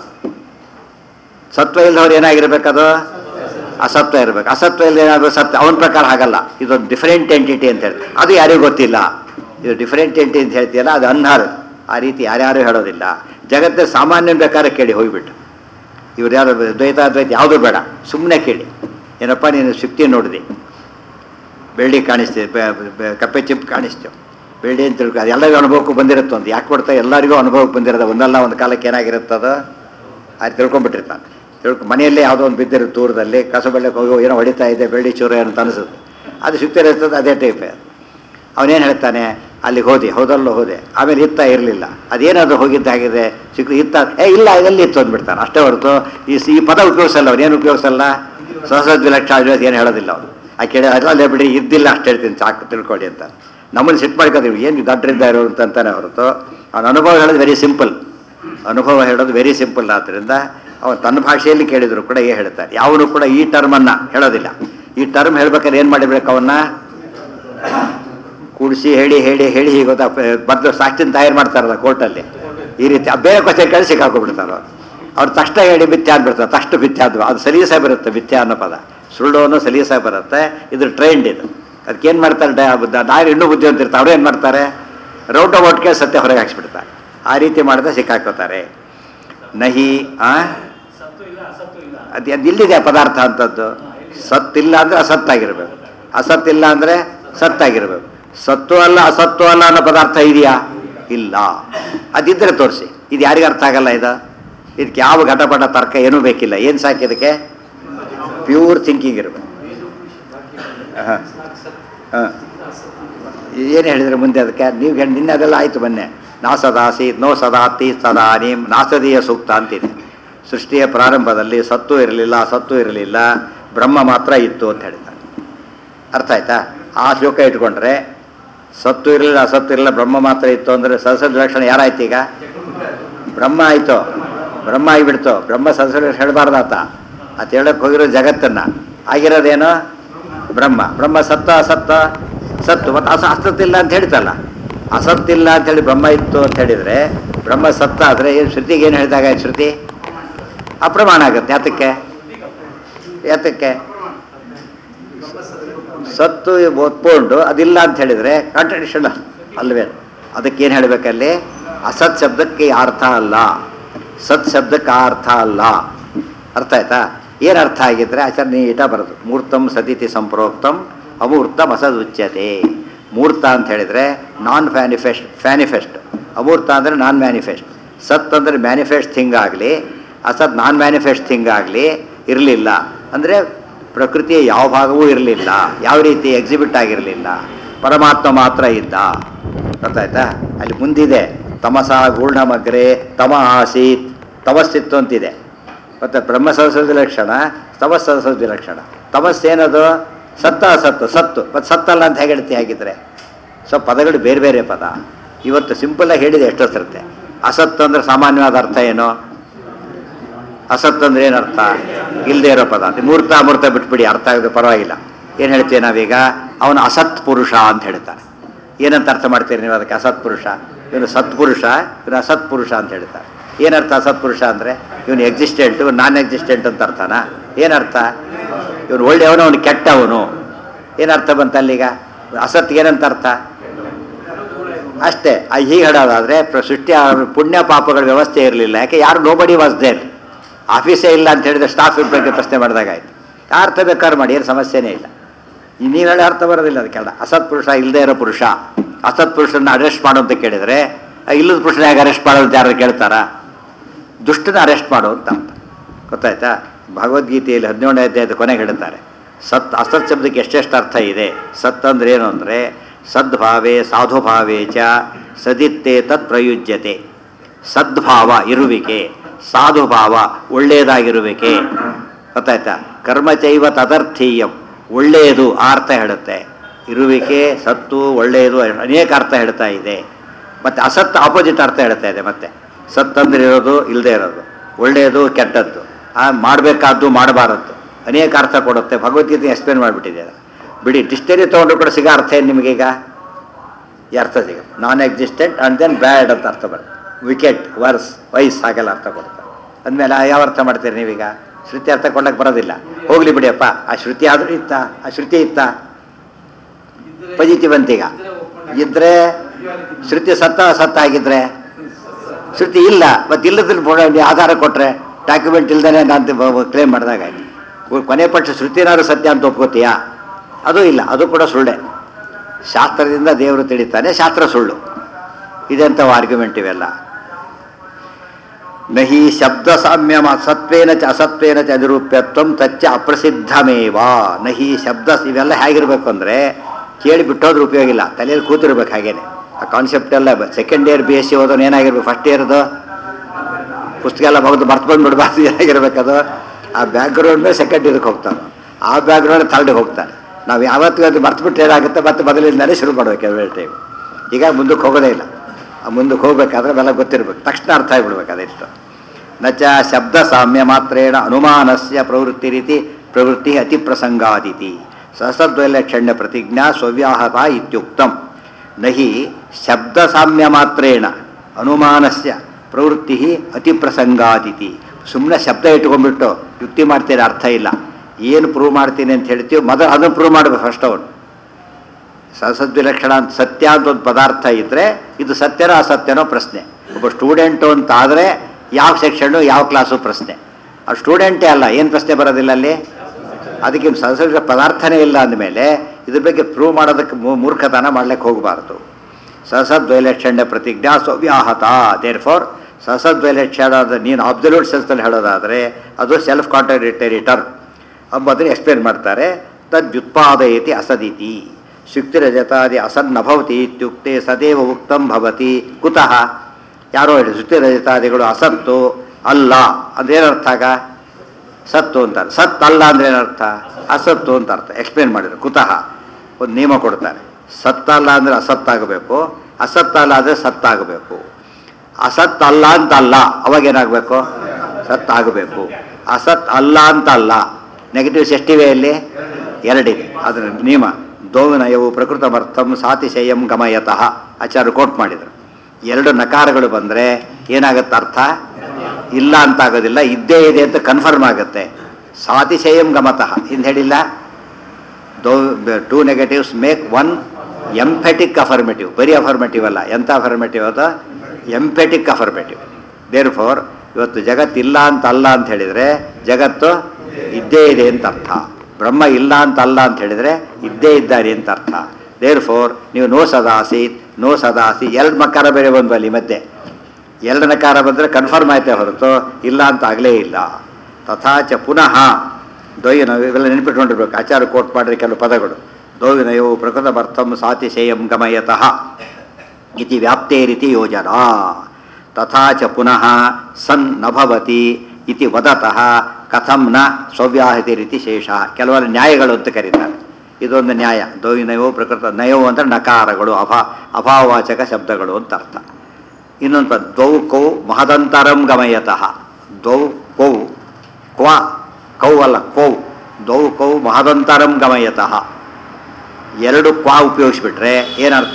ಸತ್ವ ಇಲ್ಲದವ್ರು ಏನಾಗಿರ್ಬೇಕದು ಅಸತ್ವ ಇರಬೇಕು ಅಸತ್ವ ಇಲ್ಲ ಏನಾದರೂ ಸತ್ವ ಅವನ ಪ್ರಕಾರ ಹಾಗಲ್ಲ ಇದೊಂದು ಡಿಫರೆಂಟ್ ಎಂಟಿಟಿ ಅಂತ ಹೇಳಿ ಅದು ಯಾರಿಗೂ ಗೊತ್ತಿಲ್ಲ ಇದು ಡಿಫರೆಂಟ್ ಎಂಟಿ ಅಂತ ಹೇಳ್ತೀಯಲ್ಲ ಅದು ಅನ್ಹಾರ್ ಆ ರೀತಿ ಯಾರ್ಯಾರು ಹೇಳೋದಿಲ್ಲ ಜಗತ್ತೇ ಸಾಮಾನ್ಯ ಬೇಕಾದ್ರೆ ಕೇಳಿ ಹೋಗ್ಬಿಟ್ಟು ಇವ್ರು ಯಾರು ದ್ವೈತ ಅದ್ವೈತ ಯಾವುದೂ ಬೇಡ ಸುಮ್ಮನೆ ಕೇಳಿ ಏನಪ್ಪ ನೀನು ಶಕ್ತಿ ನೋಡಿದೆ ಬೆಳ್ಳಿ ಕಾಣಿಸ್ತೀವಿ ಕಪ್ಪೆ ಚಿಪ್ ಕಾಣಿಸ್ತೇವೆ ಬೆಳ್ಳಿ ಅಂತ ತಿಳ್ಕೊ ಅದು ಎಲ್ಲರಿಗೂ ಅನುಭವಕ್ಕೂ ಬಂದಿರುತ್ತೆ ಒಂದು ಯಾಕೆ ಕೊಡ್ತಾ ಎಲ್ಲರಿಗೂ ಅನುಭವಕ್ಕೆ ಬಂದಿರೋದು ಒಂದಲ್ಲ ಒಂದು ಕಾಲಕ್ಕೆ ಏನಾಗಿರುತ್ತದ ಅದು ತಿಳ್ಕೊಂಡ್ಬಿಟ್ಟಿರ್ತಾನೆ ತಿಳ್ಕೊ ಮನೆಯಲ್ಲೇ ಯಾವುದೋ ಒಂದು ಬಿದ್ದಿರುತ್ತೆ ದೂರದಲ್ಲಿ ಕಸ ಬೆಳ್ಳಕ್ಕೆ ಹೋಗಿ ಏನೋ ಹೊಡಿತಾ ಇದೆ ಬೆಳ್ಳಿ ಚೂರು ಏನೋ ಅಂತ ಅನಿಸುತ್ತೆ ಅದು ಸಿಗ್ತಿರ್ತದೆ ಅದೇ ಟೈಪೇ ಅವನೇನು ಹೇಳ್ತಾನೆ ಅಲ್ಲಿಗೆ ಹೋದೆ ಹೋದಲ್ಲೋ ಹೋದೆ ಆಮೇಲೆ ಇತ್ತ ಇರಲಿಲ್ಲ ಅದೇನಾದ್ರು ಹೋಗಿದ್ದಾಗಿದೆ ಸಿಕ್ಕ ಇತ್ತ ಏ ಇಲ್ಲ ಇದರಲ್ಲಿ ಇತ್ತು ಅಂದ್ಬಿಡ್ತಾನೆ ಅಷ್ಟೇ ಹೊರತು ಈ ಸ- ಈ ಪದ ಉಪಯೋಗಿಸಲ್ಲ ಅವನೇನು ಉಪಯೋಗಿಸಲ್ಲ ಸಹಸದ್ವಿಲಕ್ಷ ಏನು ಹೇಳೋದಿಲ್ಲ ಅವನು ಆ ಕೇಳಿ ಅಲ್ಲೇ ಬಿಡಿ ಇದ್ದಿಲ್ಲ ಅಷ್ಟು ಹೇಳ್ತೀನಿ ಸಾಕು ತಿಳ್ಕೊಳ್ಳಿ ಅಂತ ನಮ್ಮನ್ನು ಸಿಟ್ಟು ಮಾಡ್ಕೋತೀವಿ ಏನು ದಡ್ಡರಿಂದ ಇರೋ ಅಂತಾನೆ ಹೊರತು ಅವನ ಅನುಭವ ಹೇಳೋದು ವೆರಿ ಸಿಂಪಲ್ ಅನುಭವ ಹೇಳೋದು ವೆರಿ ಸಿಂಪಲ್ ಆದ್ದರಿಂದ ಅವನು ತನ್ನ ಭಾಷೆಯಲ್ಲಿ ಕೇಳಿದ್ರು ಕೂಡ ಏ ಹೇಳ್ತಾರೆ ಯಾವನು ಕೂಡ ಈ ಟರ್ಮನ್ನು ಹೇಳೋದಿಲ್ಲ ಈ ಟರ್ಮ್ ಹೇಳ್ಬೇಕಾದ್ರೆ ಏನು ಮಾಡಿರ್ಬೇಕು ಅವನ್ನ ಕೂಡಿಸಿ ಹೇಳಿ ಹೇಳಿ ಹೇಳಿ ಹೀಗೆ ಗೊತ್ತಾ ಬದ್ದು ಸಾಕ್ಷಿನ ತಯಾರು ಮಾಡ್ತಾರಲ್ಲ ಕೋರ್ಟಲ್ಲಿ ಈ ರೀತಿ ಆ ಬೇರೆ ಕ್ವಶನ್ ಕೇಳಿ ಸಿಕ್ಕಾಕೊಂಡ್ಬಿಡ್ತಾರೆ ಅವ್ರು ಅವ್ರು ತಕ್ಷಣ ಹೇಳಿ ಮಿಥ್ಯ ಅಂದ್ಬಿಡ್ತಾರೆ ತಕ್ಷಣ ಮಿಥ್ಯ ಅದು ಅದು ಸಲೀಸ ಬರುತ್ತೆ ಮಿಥ್ಯ ಅನ್ನೋ ಪದ ಸುಳ್ಳು ಅನ್ನೋ ಸಲೀಸ ಬರುತ್ತೆ ಇದು ಟ್ರೆಂಡ್ ಇದು ಅದಕ್ಕೆ ಏನು ಮಾಡ್ತಾರೆ ಡಾಯರ್ ಇನ್ನೂ ಬುದ್ಧಿವಂತಿರ್ತಾರೆ ಅವ್ರು ಏನು ಮಾಡ್ತಾರೆ ರೌಂಡ್ ಒಟ್ಟಿಗೆ ಸತ್ಯ ಹೊರಗೆ ಹಾಕ್ಸ್ಬಿಡ್ತಾರೆ ಆ ರೀತಿ ಮಾಡಿದ್ರೆ ಸಿಕ್ಕಾಕೋತಾರೆ ನಹಿ ಆ ಅದು ಅದು ಇಲ್ಲಿದೆ ಪದಾರ್ಥ ಅಂತದ್ದು ಸತ್ತಿಲ್ಲ ಅಂದರೆ ಅಸತ್ತಾಗಿರ್ಬೇಕು ಅಸತ್ತಿಲ್ಲ ಅಂದರೆ ಸತ್ತಾಗಿರ್ಬೇಕು ಸತ್ತು ಅಲ್ಲ ಅಸತ್ತು ಅಲ್ಲ ಅನ್ನೋ ಪದಾರ್ಥ ಇದೆಯಾ ಇಲ್ಲ ಅದಿದ್ದರೆ ತೋರಿಸಿ ಇದು ಯಾರಿಗೂ ಅರ್ಥ ಆಗಲ್ಲ ಇದು ಇದಕ್ಕೆ ಯಾವ ಘಟಪಟ ತರ್ಕ ಏನೂ ಬೇಕಿಲ್ಲ ಏನು ಸಾಕು ಇದಕ್ಕೆ ಪ್ಯೂರ್ ಥಿಂಕಿಂಗ್ ಇರಬೇಕು ಹಾಂ ಹಾಂ ಏನು ಹೇಳಿದ್ರೆ ಮುಂದೆ ಅದಕ್ಕೆ ನೀವು ಹೇಳಿ ನಿನ್ನೆ ಅದೆಲ್ಲ ಆಯಿತು ಮೊನ್ನೆ ನಾ ಸದಾಸಿ ನೋ ಸದಾತಿ ಸದಾ ನೀಂ ನಾಸದೀಯ ಸೂಕ್ತ ಅಂತಿದೆ ಸೃಷ್ಟಿಯ ಪ್ರಾರಂಭದಲ್ಲಿ ಸತ್ತು ಇರಲಿಲ್ಲ ಸತ್ತು ಇರಲಿಲ್ಲ ಬ್ರಹ್ಮ ಮಾತ್ರ ಇತ್ತು ಅಂತ ಹೇಳ್ತಾರೆ ಅರ್ಥ ಆಯ್ತಾ ಆ ಶ್ಲೋಕ ಇಟ್ಕೊಂಡ್ರೆ ಸತ್ತು ಇರಲಿಲ್ಲ ಅಸತ್ತು ಇರಲಿಲ್ಲ ಬ್ರಹ್ಮ ಮಾತ್ರ ಇತ್ತು ಅಂದರೆ ಸದಸ್ಯ ಲಕ್ಷಣ ಯಾರಾಯ್ತು ಈಗ ಬ್ರಹ್ಮ ಆಯಿತು ಬ್ರಹ್ಮ ಆಗಿಬಿಡ್ತು ಬ್ರಹ್ಮ ಸದಸ್ಯ ಹೇಳಬಾರ್ದಾತ ಅದು ಹೇಳಕ್ಕೆ ಹೋಗಿರೋ ಜಗತ್ತನ್ನು ಆಗಿರೋದೇನು ಬ್ರಹ್ಮ ಬ್ರಹ್ಮ ಸತ್ತ ಅಸತ್ತ ಸತ್ತು ಮತ್ತು ಅಸ ಅಸತ್ತಿಲ್ಲ ಅಂತ ಹೇಳ್ತಲ್ಲ ಅಸತ್ತಿಲ್ಲ ಅಂತ ಹೇಳಿ ಬ್ರಹ್ಮ ಇತ್ತು ಅಂತ ಹೇಳಿದರೆ ಬ್ರಹ್ಮ ಸತ್ತ ಆದರೆ ಏನು ಶ್ರುತಿಗೆ ಏನು ಹೇಳಿದಾಗ ಆಯ್ತು ಶ್ರುತಿ ಅಪ್ರಮಾಣ ಆಗುತ್ತೆ ಯಾತಕ್ಕೆ ಯಾತಕ್ಕೆ ಸತ್ತು ಒತ್ಕೊಂಡು ಅದಿಲ್ಲ ಅಂತ ಹೇಳಿದರೆ ಕಾಂಟ್ರಡಿಕ್ಷನ್ ಅಲ್ವೇ ಅದಕ್ಕೇನು ಹೇಳಬೇಕಲ್ಲಿ ಅಸತ್ ಶಬ್ದಕ್ಕೆ ಆ ಅರ್ಥ ಅಲ್ಲ ಸತ್ ಶಬ್ದಕ್ಕೆ ಆ ಅರ್ಥ ಅಲ್ಲ ಅರ್ಥ ಆಯ್ತಾ ಏನು ಅರ್ಥ ಆಗಿದ್ರೆ ಆಚಾರ್ಯ ನೀಟ ಬರೋದು ಮೂರ್ತಂ ಸದಿತಿ ಸಂಪ್ರೋಕ್ತಂ ಅಮೂರ್ತಂ ಅಸದುಚ್ಯತೆ ಮೂರ್ತ ಅಂತ ಹೇಳಿದರೆ ನಾನ್ ಫ್ಯಾನಿಫೆಸ್ಟ್ ಫ್ಯಾನಿಫೆಸ್ಟ್ ಅಮೂರ್ತ ಅಂದರೆ ನಾನ್ ಮ್ಯಾನಿಫೆಸ್ಟ್ ಸತ್ ಅಂದರೆ ಮ್ಯಾನಿಫೆಸ್ಟ್ ಥಿಂಗ್ ಆಗಲಿ ಅಸತ್ ನಾನ್ ಮ್ಯಾನಿಫೆಸ್ಟ್ ಥಿಂಗ್ ಆಗಲಿ ಇರಲಿಲ್ಲ ಅಂದರೆ ಪ್ರಕೃತಿಯ ಯಾವ ಭಾಗವೂ ಇರಲಿಲ್ಲ ಯಾವ ರೀತಿ ಎಕ್ಸಿಬಿಟ್ ಆಗಿರಲಿಲ್ಲ ಪರಮಾತ್ಮ ಮಾತ್ರ ಇದ್ದ ಗೊತ್ತಾಯ್ತಾ ಅಲ್ಲಿ ಮುಂದಿದೆ ತಮಸ ಗೂರ್ಣಮಗ್ರೆ ತಮ ಆಸೀತ್ ತಮಸ್ಸಿತ್ತು ಅಂತಿದೆ ಮತ್ತು ಬ್ರಹ್ಮ ಸರಸ್ವತಿ ಲಕ್ಷಣ ತಮಸ್ ಸರಸ್ವತಿ ಲಕ್ಷಣ ತಮಸ್ಸೇನದು ಸತ್ತ ಅಸತ್ತು ಸತ್ತು ಮತ್ತು ಸತ್ತಲ್ಲ ಅಂತ ಹೇಗೆ ಹೇಳ್ತಿ ಹಾಗಿದ್ರೆ ಸೊ ಪದಗಳು ಬೇರೆ ಬೇರೆ ಪದ ಇವತ್ತು ಸಿಂಪಲ್ಲಾಗಿ ಹೇಳಿದೆ ಎಷ್ಟೋ ಸರ್ತೆ ಅಸತ್ತು ಅಂದರೆ ಸಾಮಾನ್ಯವಾದ ಅರ್ಥ ಏನು ಅಸತ್ ಅಂದ್ರೆ ಏನರ್ಥ ಇಲ್ಲದೆ ಇರೋ ಪದ ಅಂತ ಮೂರ್ತ ಅಮೂರ್ತ ಬಿಟ್ಬಿಡಿ ಅರ್ಥ ಆಗಿದೆ ಪರವಾಗಿಲ್ಲ ಏನು ಹೇಳ್ತೀವಿ ನಾವೀಗ ಅವನು ಅಸತ್ ಪುರುಷ ಅಂತ ಹೇಳ್ತಾನೆ ಏನಂತ ಅರ್ಥ ಮಾಡ್ತೀರಿ ನೀವು ಅದಕ್ಕೆ ಅಸತ್ ಪುರುಷ ಇವನು ಸತ್ಪುರುಷ ಇವನು ಅಸತ್ ಪುರುಷ ಅಂತ ಹೇಳ್ತಾರೆ ಏನರ್ಥ ಅಸತ್ ಪುರುಷ ಅಂದರೆ ಇವನು ಎಕ್ಸಿಸ್ಟೆಂಟ್ ಇವನು ನಾನ್ ಎಕ್ಸಿಸ್ಟೆಂಟ್ ಅಂತ ಅರ್ಥನಾ ಏನರ್ಥ ಇವನು ಒಳ್ಳೆಯವನು ಅವನು ಕೆಟ್ಟವನು ಏನರ್ಥ ಬಂತ ಅಲ್ಲಿಗ ಅಸತ್ ಏನಂತ ಅರ್ಥ ಅಷ್ಟೇ ಆ ಹೀಗೆ ಹೇಳೋದಾದ್ರೆ ಪ್ರ- ಸೃಷ್ಟಿ ಆ ಪುಣ್ಯ ಪಾಪಗಳ ವ್ಯವಸ್ಥೆ ಇರಲಿಲ್ಲ ಯಾಕೆ ಯಾರು ನೋಬಡಿ ವಾಸ್ ದೇರ್ ಆಫೀಸೇ ಇಲ್ಲ ಅಂತ ಹೇಳಿದ್ರೆ ಸ್ಟಾಫ್ ಬಗ್ಗೆ ಪ್ರಶ್ನೆ ಮಾಡಿದಾಗ ಆಯ್ತು ಆ ಅರ್ಥ ಬೇಕಾದ್ರೆ ಮಾಡಿ ಏನು ಸಮಸ್ಯೆನೇ ಇಲ್ಲ ಈ ನೀವು ಹೇಳಿ ಅರ್ಥ ಬರೋದಿಲ್ಲ ಅದಕ್ಕೆಲ್ಲ ಅಸತ್ ಪುರುಷ ಇಲ್ಲದೆ ಇರೋ ಪುರುಷ ಅಸತ್ ಪುರುಷನ ಅರೆಸ್ಟ್ ಮಾಡು ಅಂತ ಕೇಳಿದರೆ ಆ ಇಲ್ಲದ ಪುರುಷನ ಹೇಗೆ ಅರೆಸ್ಟ್ ಮಾಡೋದು ಅಂತ ಯಾರು ಕೇಳ್ತಾರಾ ದುಷ್ಟನ ಅರೆಸ್ಟ್ ಮಾಡು ಅಂತ ಅರ್ಥ. ಗೊತ್ತಾಯ್ತಾ ಭಗವದ್ಗೀತೆಯಲ್ಲಿ ಹದಿನೇಳನೇ ಅಧ್ಯಾಯದ ಕೊನೆಗೆ ಹೇಳ್ತಾರೆ ಸತ್ ಅಸತ್ ಶಬ್ದಕ್ಕೆ ಎಷ್ಟೆಷ್ಟು ಅರ್ಥ ಇದೆ ಸತ್ ಅಂದ್ರೆ ಏನು ಅಂದರೆ ಸದ್ಭಾವೇ ಸಾಧುಭಾವೇ ಚ ಸದಿತ್ತೆ ತತ್ ಪ್ರಯುಜ್ಯತೆ ಸದ್ಭಾವ ಇರುವಿಕೆ ಸಾಧುಭಾವ ಒಳ್ಳೆಯದಾಗಿರುವಿಕೆ ಗೊತ್ತಾಯ್ತಾ ಕರ್ಮಚೈವ ತದರ್ಥೀಯಂ ಒಳ್ಳೆಯದು ಆ ಅರ್ಥ ಹೇಳುತ್ತೆ ಇರುವಿಕೆ ಸತ್ತು ಒಳ್ಳೆಯದು ಅನೇಕ ಅರ್ಥ ಹೇಳ್ತಾ ಇದೆ ಮತ್ತು ಅಸತ್ ಆಪೋಸಿಟ್ ಅರ್ಥ ಹೇಳ್ತಾ ಇದೆ ಮತ್ತೆ ಸತ್ ಅಂದ್ರೆ ಇರೋದು ಇಲ್ಲದೆ ಇರೋದು ಒಳ್ಳೆಯದು ಕೆಟ್ಟದ್ದು ಆ ಮಾಡಬೇಕಾದ್ದು ಮಾಡಬಾರದ್ದು ಅನೇಕ ಅರ್ಥ ಕೊಡುತ್ತೆ ಭಗವದ್ಗೀತೆ ಎಕ್ಸ್ಪ್ಲೇನ್ ಮಾಡಿಬಿಟ್ಟಿದ್ದಾರೆ ಬಿಡಿ ಡಿಕ್ಷನರಿ ತೊಗೊಂಡ್ರು ಕೂಡ ಸಿಗೋ ಅರ್ಥ ಏನು ನಿಮಗೀಗ ಈ ಅರ್ಥ ಸಿಗ non existent and then bad ಅಂತ ಅರ್ಥ ಬರುತ್ತೆ ವಿಕೆಟ್ ವರ್ಸ್ ವೈಸ್ ಹಾಗೆಲ್ಲ ಅರ್ಥ ಕೊಡ್ತಾರೆ ಅಂದಮೇಲೆ ಯಾವ ಅರ್ಥ ಮಾಡ್ತೀರಿ ನೀವೀಗ ಶ್ರುತಿ ಅರ್ಥ ಕೊಡಕ್ಕೆ ಬರೋದಿಲ್ಲ ಹೋಗ್ಲಿ ಬಿಡಿಯಪ್ಪ ಆ ಶ್ರುತಿ ಆದರೂ ಇತ್ತ ಆ ಶ್ರುತಿ ಇತ್ತ ಪಜಿತಿ ಬಂತೀಗ ಇದ್ರೆ ಶ್ರುತಿ ಸತ್ತ ಸತ್ತ ಆಗಿದ್ರೆ ಶ್ರುತಿ ಇಲ್ಲ ಮತ್ತೆ ಇಲ್ಲದಲ್ಲಿ ಆಧಾರ ಕೊಟ್ಟರೆ ಡಾಕ್ಯುಮೆಂಟ್ ಇಲ್ದೇನೆ ನಾನು ಕ್ಲೇಮ್ ಮಾಡಿದಾಗ ಆಯ್ತು ಕೊ- ಕೊನೆ ಪಕ್ಷ ಶ್ರುತಿನಾದ್ರು ಸತ್ಯ ಅಂತ ಒಪ್ಕೋತೀಯಾ ಅದು ಇಲ್ಲ ಅದು ಕೂಡ ಸುಳ್ಳೆ ಶಾಸ್ತ್ರದಿಂದ ದೇವರು ತಿಳಿತಾನೆ ಶಾಸ್ತ್ರ ಸುಳ್ಳು ಇದೆಂಥ ಆರ್ಗ್ಯುಮೆಂಟ್ ಇವೆಲ್ಲ ನಹಿ ಶಬ್ದ ಸಾಮ್ಯಮ ಸತ್ವೇನ ಚ ಅಸತ್ವೇನ ಚ ಅನಿರೂಪ್ಯತ್ವಂ ತಚ್ಚ ಅಪ್ರಸಿದ್ಧಮೇವ ನಹಿ ಶಬ್ದ ಇವೆಲ್ಲ ಹೇಗಿರ್ಬೇಕು ಅಂದರೆ ಕೇಳಿ ಬಿಟ್ಟೋದ್ರ ಉಪಯೋಗ ಇಲ್ಲ ತಲೆಯಲ್ಲಿ ಕೂತಿರ್ಬೇಕು ಹಾಗೇನೆ ಆ ಕಾನ್ಸೆಪ್ಟ್ ಎಲ್ಲ second year B S C ಓದೋನು ಏನಾಗಿರ್ಬೇಕು ಫಸ್ಟ್ ಇಯರ್ದು ಪುಸ್ತಕ ಎಲ್ಲ ಬಗ್ದು ಬರ್ತು ಬಂದು ಬಿಡಬಾರ್ದು ಏನಾಗಿರ್ಬೇಕದು ಆ ಬ್ಯಾಕ್ಗ್ರೌಂಡ್ ಮೇಲೆ ಸೆಕೆಂಡ್ ಇದಕ್ಕೆ ಹೋಗ್ತಾನೆ ಆ ಬ್ಯಾಕ್ಗ್ರೌಂಡ್ ಥರ್ಡ್ಗೆ ಹೋಗ್ತಾನೆ ನಾವು ಯಾವತ್ತೂ ಅದು ಮರ್ತು ಬಿಟ್ಟು ಏನಾಗುತ್ತೆ ಮತ್ತೆ ಮೊದಲಿಂದಲೇ ಶುರು ಮಾಡ್ಬೇಕು every ಟೈಮ್ ಈಗ ಮುಂದಕ್ಕೆ ಹೋಗೋದೇ ಇಲ್ಲ ಆ ಮುಂದಕ್ಕೆ ಹೋಗ್ಬೇಕಾದ್ರೆ ಅವೆಲ್ಲ ಗೊತ್ತಿರ್ಬೇಕು ತಕ್ಷಣ ಅರ್ಥ ಆಗಿಬಿಡ್ಬೇಕು ಅದಿಷ್ಟು ನಚ ಶಬ್ದ ಸಾಮ್ಯ ಮಾತ್ರೇಣ ಅನುಮಾನಸ್ಯ ಪ್ರವೃತ್ತಿ ರೀತಿ ಪ್ರವೃತ್ತಿ ಅತಿ ಪ್ರಸಂಗಾದಿತಿ ಸಹಸದ್ವೈಲಕ್ಷಣ್ಯ ಪ್ರತಿಜ್ಞಾ ಸ್ವವ್ಯಾಹತ ಇತ್ಯುಕ್ತಂ ನಹಿ ಶಬ್ದ ಸಾಮ್ಯ ಮಾತ್ರೇಣ ಅನುಮಾನಸ್ಯ ಪ್ರವೃತ್ತಿ ಅತಿ ಪ್ರಸಂಗಾದಿತಿ ಸುಮ್ಮನೆ ಶಬ್ದ ಇಟ್ಕೊಂಡ್ಬಿಟ್ಟು ಯುಕ್ತಿ ಮಾಡ್ತೀರ ಅರ್ಥ ಇಲ್ಲ ಏನು ಪ್ರೂವ್ ಮಾಡ್ತೀನಿ ಅಂತ ಹೇಳ್ತೀವಿ ಮೊದಲು ಅದನ್ನು ಪ್ರೂವ್ ಮಾಡಬೇಕು ಫಸ್ಟ್ ಅವನು ಸಸದ್ವಿಲಕ್ಷಣ ಅಂತ ಸತ್ಯ ಅಂತ ಒಂದು ಪದಾರ್ಥ ಇದ್ದರೆ ಇದು ಸತ್ಯನೋ ಅಸತ್ಯನೋ ಪ್ರಶ್ನೆ ಒಬ್ಬ ಸ್ಟೂಡೆಂಟು ಅಂತ ಆದರೆ ಯಾವ ಸೆಕ್ಷನ್ನು ಯಾವ ಕ್ಲಾಸು ಪ್ರಶ್ನೆ ಆ ಸ್ಟೂಡೆಂಟೇ ಅಲ್ಲ ಏನು ಪ್ರಶ್ನೆ ಬರೋದಿಲ್ಲ ಅಲ್ಲಿ ಅದಕ್ಕೆ ಸಹಸ್ರ ಪದಾರ್ಥನೇ ಇಲ್ಲ ಅಂದಮೇಲೆ ಇದ್ರ ಬಗ್ಗೆ ಪ್ರೂವ್ ಮಾಡೋದಕ್ಕೆ ಮೂ- ಮೂರ್ಖತನ ಮಾಡ್ಲಿಕ್ಕೆ ಹೋಗಬಾರ್ದು ಸಹಸದ್ವೈಲಕ್ಷಣ್ಯ ಪ್ರತಿಜ್ಞಾ ಸ್ವವ್ಯಾಹತ ದೇರ್ ಫಾರ್ ಸಹಸದ್ವೈಲಕ್ಷಣ ನೀನು ಅಬ್ಸಲ್ಯೂಟ್ ಸೆನ್ಸ್ನಲ್ಲಿ ಹೇಳೋದಾದರೆ ಅದು ಸೆಲ್ಫ್ ಕಾಂಟ್ರಡಿಕ್ಟರಿ ಟರ್ಮ್ ಅಂಬುದನ್ನು ಎಕ್ಸ್ಪ್ಲೇನ್ ಮಾಡ್ತಾರೆ ತದ್ಯುತ್ಪಾದಯತಿ ಅಸದಿತಿ ಶುಕ್ತಿರಜತಾದಿ ಅಸನ್ನಭವತಿ ಇತ್ಯುಕ್ತೆ ಸದೇವ ಉಕ್ತಂ ಭವತಿ ಕುತಃ ಯಾರೋ ಹೇಳಿ ಶುಕ್ತಿರಜತಾದಿಗಳು ಅಸತ್ತು ಅಲ್ಲ ಅದೇನರ್ಥ ಆಗ ಸತ್ತು ಅಂತಾರೆ ಸತ್ ಅಲ್ಲ ಅಂದ್ರೆ ಏನರ್ಥ ಅಸತ್ತು ಅಂತ ಅರ್ಥ ಎಕ್ಸ್ಪ್ಲೇನ್ ಮಾಡಿದ್ರು ಕುತಃ ಒಂದು ನಿಯಮ ಕೊಡ್ತಾರೆ ಸತ್ತಲ್ಲ ಅಂದರೆ ಅಸತ್ತಾಗಬೇಕು ಅಸತ್ತಲ್ಲ ಅಂದರೆ ಸತ್ತಾಗಬೇಕು ಅಸತ್ ಅಲ್ಲ ಅಂತ ಅಲ್ಲ ಅವಾಗ ಏನಾಗಬೇಕು ಸತ್ತಾಗಬೇಕು ಅಸತ್ ಅಲ್ಲ ಅಂತ ಅಲ್ಲ ನೆಗೆಟಿವ್ಸ್ ಎಷ್ಟಿವೆ ಇಲ್ಲಿ ಎರಡಿದೆ ಅದರ ನಿಯಮ ದೋವಿನಯವು ಪ್ರಕೃತಮರ್ಥಂ ಸಾತಿಶಯಂ ಗಮಯತಃ ಆಚಾರ್ಯ ಕೋಟ್ ಮಾಡಿದರು ಎರಡು ನಕಾರಗಳು ಬಂದರೆ ಏನಾಗುತ್ತೆ ಅರ್ಥ ಇಲ್ಲ ಅಂತ ಆಗೋದಿಲ್ಲ ಇದ್ದೇ ಇದೆ ಅಂತ ಕನ್ಫರ್ಮ್ ಆಗುತ್ತೆ ಸಾತಿಶಯಂ ಗಮತಃ ಹಿಂದೆ ಹೇಳಿಲ್ಲ though two negatives make one emphatic affirmative ಬರೀ ಅಫರ್ಮೇಟಿವ್ ಅಲ್ಲ ಎಂಥ ಅಫರ್ಮೇಟಿವ್ ಅದು ಎಂಫೆಟಿಕ್ ಅಫರ್ಮೇಟಿವ್ ದೇರ್ ಫೋರ್ ಇವತ್ತು ಜಗತ್ತಿಲ್ಲ ಅಂತ ಅಲ್ಲ ಅಂತ ಹೇಳಿದರೆ ಜಗತ್ತು ಇದ್ದೇ ಇದೆ ಅಂತ ಅರ್ಥ ಬ್ರಹ್ಮ ಇಲ್ಲ ಅಂತ ಅಲ್ಲ ಅಂತ ಹೇಳಿದರೆ ಇದ್ದೇ ಇದ್ದಾರೆ ಅಂತ ಅರ್ಥ ದೇರ್ ಫೋರ್ ನೀವು ನೋ ಸದಾಸೀತ್ ನೋ ಸದಾಸಿ ಎರಡು ಮಕಾರ ಬೇರೆ ಬಂದ್ವು ಅಲ್ಲಿ ಮಧ್ಯೆ ಎರಡು ನಕಾರ ಬಂದರೆ ಕನ್ಫರ್ಮ್ ಆಯ್ತೇ ಹೊರತು ಇಲ್ಲ ಅಂತ ಆಗಲೇ ಇಲ್ಲ ತಥಾಚ ಪುನಃ ದ್ವೈನವು ಇವೆಲ್ಲ ನೆನಪಿಟ್ಕೊಂಡಿರ್ಬೇಕು ಆಚಾರ ಕೋಟ್ ಮಾಡಿದ್ರೆ ಕೆಲವು ಪದಗಳು ದ್ವೈನಯೋ ಪ್ರಕೃತಮರ್ಥಂ ಸಾತಿಶೇಯಂ ಗಮಯತಃ ಇತಿ ವ್ಯಾಪ್ತೇರಿತಿ ಯೋಜನಾ ತಥಾ ಚ ಪುನಃ ಸನ್ ನ ಭವತಿ ಇತಿ ವದತಃ ಕಥಂ ನ ಸ್ವವ್ಯಾಹತಿರಿತಿ ಶೇಷ ಕೆಲವರ ನ್ಯಾಯಗಳು ಅಂತ ಕರೀತಾರೆ ಇದೊಂದು ನ್ಯಾಯ ದ್ವೈನಯೋ ಪ್ರಕೃತ ನಯವು ಅಂದರೆ ನಕಾರಗಳು ಅಭಾ ಅಭಾವವಾಚಕ ಶಬ್ದಗಳು ಅಂತ ಅರ್ಥ ಇನ್ನೊಂದು ಪದ ದ್ವೌ ಕೌ ಮಹದಂತರಂ ಗಮಯತಃ ದ್ವೌ ಕೌ ಕ್ವ ಕೌ ಅಲ್ಲ ಕೌ ದ್ವೌ ಕೌ ಮಹದಂತರಂ ಗಮಯತಃ ಎರಡು ಕ್ವಾ ಉಪಯೋಗಿಸ್ಬಿಟ್ರೆ ಏನರ್ಥ